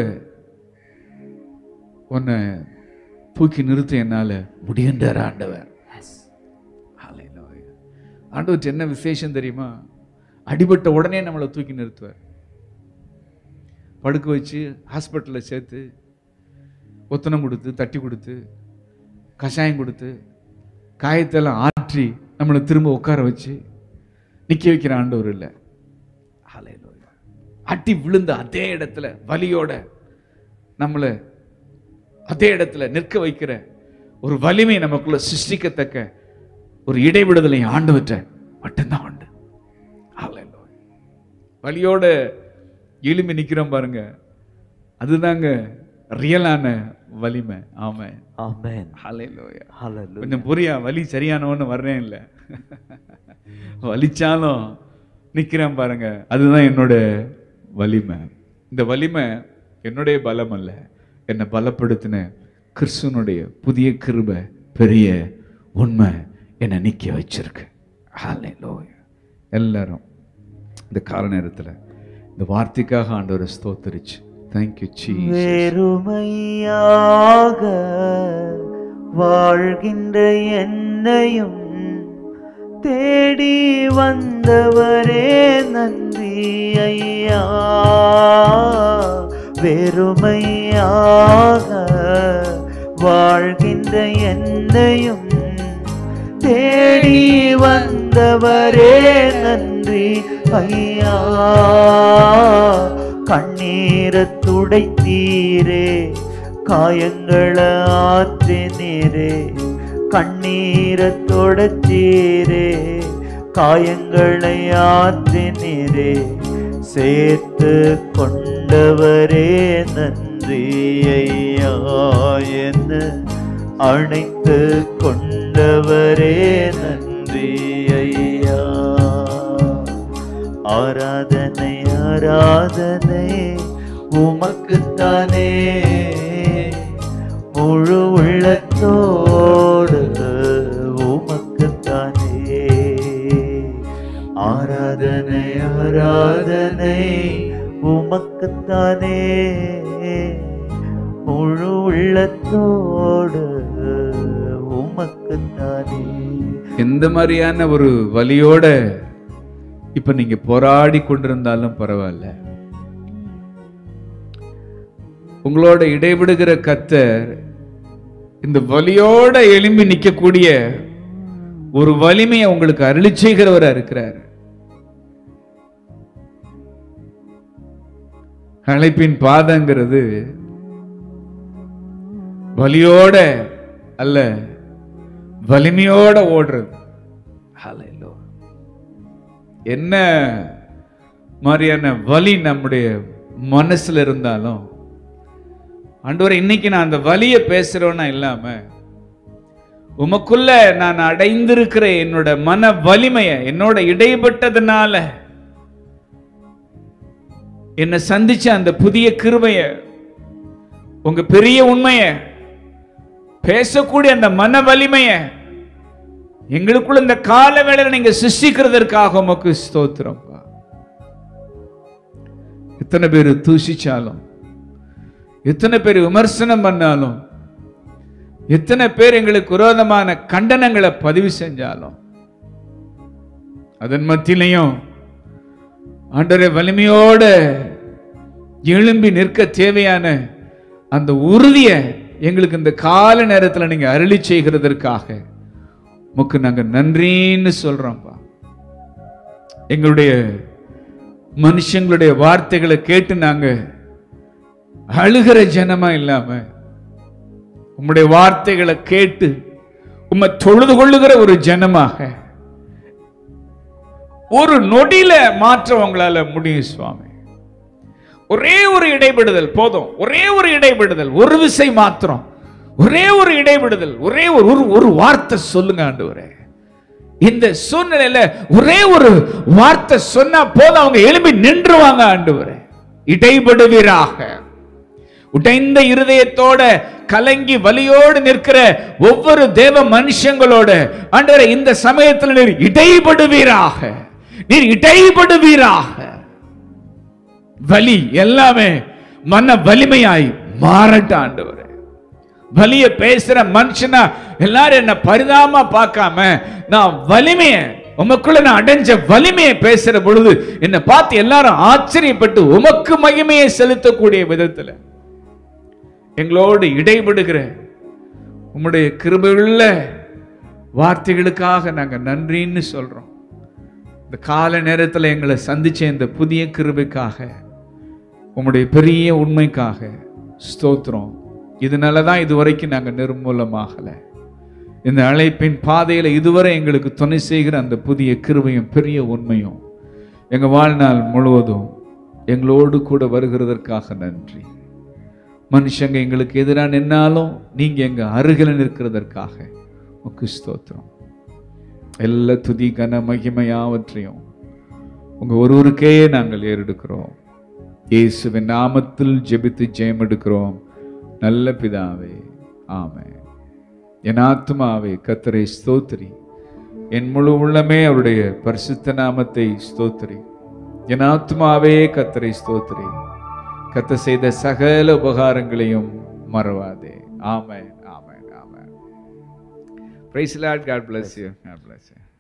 உன்னை தூக்கி நிறுத்த என்னால முடியன்றார் ஆண்டவர் Hallelujah. ஆண்டவர்ட்ட என்ன விசேஷம் தெரியுமா அடிபட்ட உடனே நம்மளை தூக்கி நிறுத்துவார் படுக்க வச்சு ஹாஸ்பிட்டலில் சேர்த்து ஒத்தனம் கொடுத்து தட்டி கொடுத்து கஷாயம் கொடுத்து காயத்தெல்லாம் ஆற்றி நம்மளை திரும்ப உட்கார வச்சு நிக்க வைக்கிற ஆண்டவர் இல்லை Hallelujah. அட்டி விழுந்த அதே இடத்துல வலியோட நம்மளை அதே இடத்துல நிற்க வைக்கிற ஒரு வலிமை நமக்குள்ள சிருஷ்டிக்கத்தக்க ஒரு இடைவிடுதலை ஆண்டவற்ற மட்டும்தான் உண்டு Hallelujah. வலியோட எளிமை நிக்கிறோம் பாருங்க அதுதாங்க ரியலான வலிமை ஆமா ஆமென் ஹalleluya ஹalleluya கொஞ்சம் புரியா வலி சரியானவன்னு வர்றேன் இல்லை வலிச்சாலும் நிக்கிறேன் பாருங்க அதுதான் என்னோட வலிமை இந்த வலிமை என்னுடைய பலம் அல்ல என்னை பலப்படுத்தின கிறிஸ்துவனுடைய புதிய கிருபை பெரிய உண்மை என்னை நிக்க வச்சிருக்கு ஹalleluya எல்லாரும் இந்த கால நேரத்துல இந்த வார்த்தைக்காக ஆண்டவரை ஸ்தோத்தரிச்சு தேங்க்யூ சீ வெறுமையாக வாழ்கின்ற என்னையும் தேடி வந்தவரே நன்றி ஐயா வெறுமையாக வாழ்கின்ற என்னையும் தேடி வந்தவரே நன்றி ஐயா கண்ணீரை துடைத்தீரே காயங்களை ஆற்றினீரே கண்ணீரை தொடச்சீரே காயங்களை ஆற்றினீரே சேர்த்து கொண்டவரே நன்றி ஐயா என்ன அணைத்து கொண்டவரே நன்றி ஐயா ஆராதனை ஆராதனை உமக்குத்தானே முழு உள்ளத்தோடு உமக்குத்தானே ஆராதனை ஆராதனை உமக்குத்தானே முழு உள்ளத்தோடு உமக்குத்தானே எந்த மாதிரியான ஒரு வலியோட இப்ப நீங்க போராடி கொண்டிருந்தாலும் பரவாயில்ல உங்களோட இடைவிடுகிற கத்தர் இந்த வலியோட எழும்பி நிக்கக்கூடிய ஒரு வலிமையை உங்களுக்கு அருளி செய்கிறவரா இருக்கிறார் அழைப்பின் பாதங்கிறது வலியோட அல்ல வலிமையோட ஓடுறது Hallelujah. என்ன மாதிரியான வலி நம்முடைய மனசுல இருந்தாலும் ஆண்டவரே இன்னைக்கு நான் அந்த வலியை பேசுறவனா இல்லாம உமக்குள்ள நான் அடைந்திருக்கிற என்னோட மன வலிமையை என்னோட இடைப்பட்டதுனால என்னை சந்திச்ச அந்த புதிய கிருபைய உங்க பெரிய உண்மைய பேசக்கூடிய அந்த மன வலிமைய எங்களுக்குள்ள இந்த கால வேளையில நீங்க சிருஷ்டிக்கிறதற்காக உமக்கு ஸ்தோத்திரம்ப்பா எத்தனை பேர் தூஷிச்சாலும் எத்தனை பேர் விமர்சனம் பண்ணாலும் எத்தனை பேர் எங்களுக்கு விரோதமான கண்டனங்களை பதிவு செஞ்சாலும் அதன் மத்தியிலையும் ஆண்டவரே வலிமையோட எழும்பி நிற்க தேவையான அந்த உறுதியை எங்களுக்கு இந்த கால நேரத்துல நீங்க அருளி செய்கிறதற்காக உமக்கு நாங்க நன்றின்னு சொல்றோம்ப்பா எங்களுடைய மனுஷங்களுடைய வார்த்தைகளை கேட்டு நாங்க அழுகிற ஜனமா இல்லாம உம்முடைய வார்த்தைகளை கேட்டு உம்மை தொழுது கொள்ளுகிற ஒரு ஜனமாக ஒரு நொடியில மாற்ற உங்களால முடியும் சுவாமி ஒரே ஒரு இடைவிடுதல் போதும் ஒரே ஒரு இடைவிடுதல் ஒரு விசை மாத்திரம் ஒரே ஒரு இடைவிடுதல் ஒரே ஒரு ஒரு ஒரு வார்த்தை சொல்லுங்க ஆண்டவரே இந்த சூழ்நிலையில ஒரே ஒரு வார்த்தை சொன்னா போதும் அவங்க எழும்பி நின்றுவாங்க ஆண்டவரே இடைபடுவீராக உடைந்த இருதயத்தோட கலங்கி வலியோடு நிற்கிற ஒவ்வொரு தேவ மனுஷங்களோட ஆண்டவரே இந்த சமயத்தில் நீர் இடைபடுவீராக நீர் இடைபடுவீராக வலி எல்லாமே மன வலிமையாய் மாறட்ட ஆண்டவரே வலிய பேசுற மனுஷனா எல்லாரும் என்ன பரிதாபமா பார்க்காம நான் வலிமைய உமக்குள்ள நான் அடைஞ்ச வலிமையை பேசுற பொழுது என்னை பார்த்து எல்லாரும் ஆச்சரியப்பட்டு உமக்கு மகிமையை செலுத்தக்கூடிய விதத்துல எங்களோடு இடைபடுகிற உம்முடைய கிருபையுள்ள வார்த்தைகளுக்காக நாங்க நன்றின்னு சொல்றோம் இந்த கால நேரத்துல எங்களை சந்திச்ச இந்த புதிய கிருபைக்காக உம்முடைய பெரிய உண்மைக்காக ஸ்தோத்திரம் இதனால தான் இதுவரைக்கும் நாங்கள் நிர்மூலமாகலை இந்த அழைப்பின் பாதையில் இதுவரை எங்களுக்கு துணை செய்கிற அந்த புதிய கிருபையும் பெரிய உண்மையும் எங்கள் வாழ்நாள் முழுவதும் எங்களோடு கூட வருகிறதற்காக நன்றி மனுஷங்க எங்களுக்கு எதிராக நின்னாலும் நீங்க எங்க அருகில் நிற்கிறதற்காக உக்கு ஸ்தோத்திரம் எல்லா துதி கன மகிமையாவற்றையும் உங்க ஒருவருக்கே நாங்கள் ஏறெடுக்கிறோம் இயேசுவின் நாமத்தில் ஜெபித்து ஜெயம் எடுக்கிறோம் நல்ல பிதாவே ஆமென் என் ஆத்மாவே கத்தரை ஸ்தோத்திரி என் முழு உள்ளமே அவருடைய பரிசுத்த நாமத்தை ஸ்தோத்திரி என் ஆத்மாவே கத்தரை ஸ்தோத்திரி கத்த செய்த சகல உபகாரங்களையும் மறவாதே ஆமென் ஆமென் ஆமென் praise Lord God bless you God bless you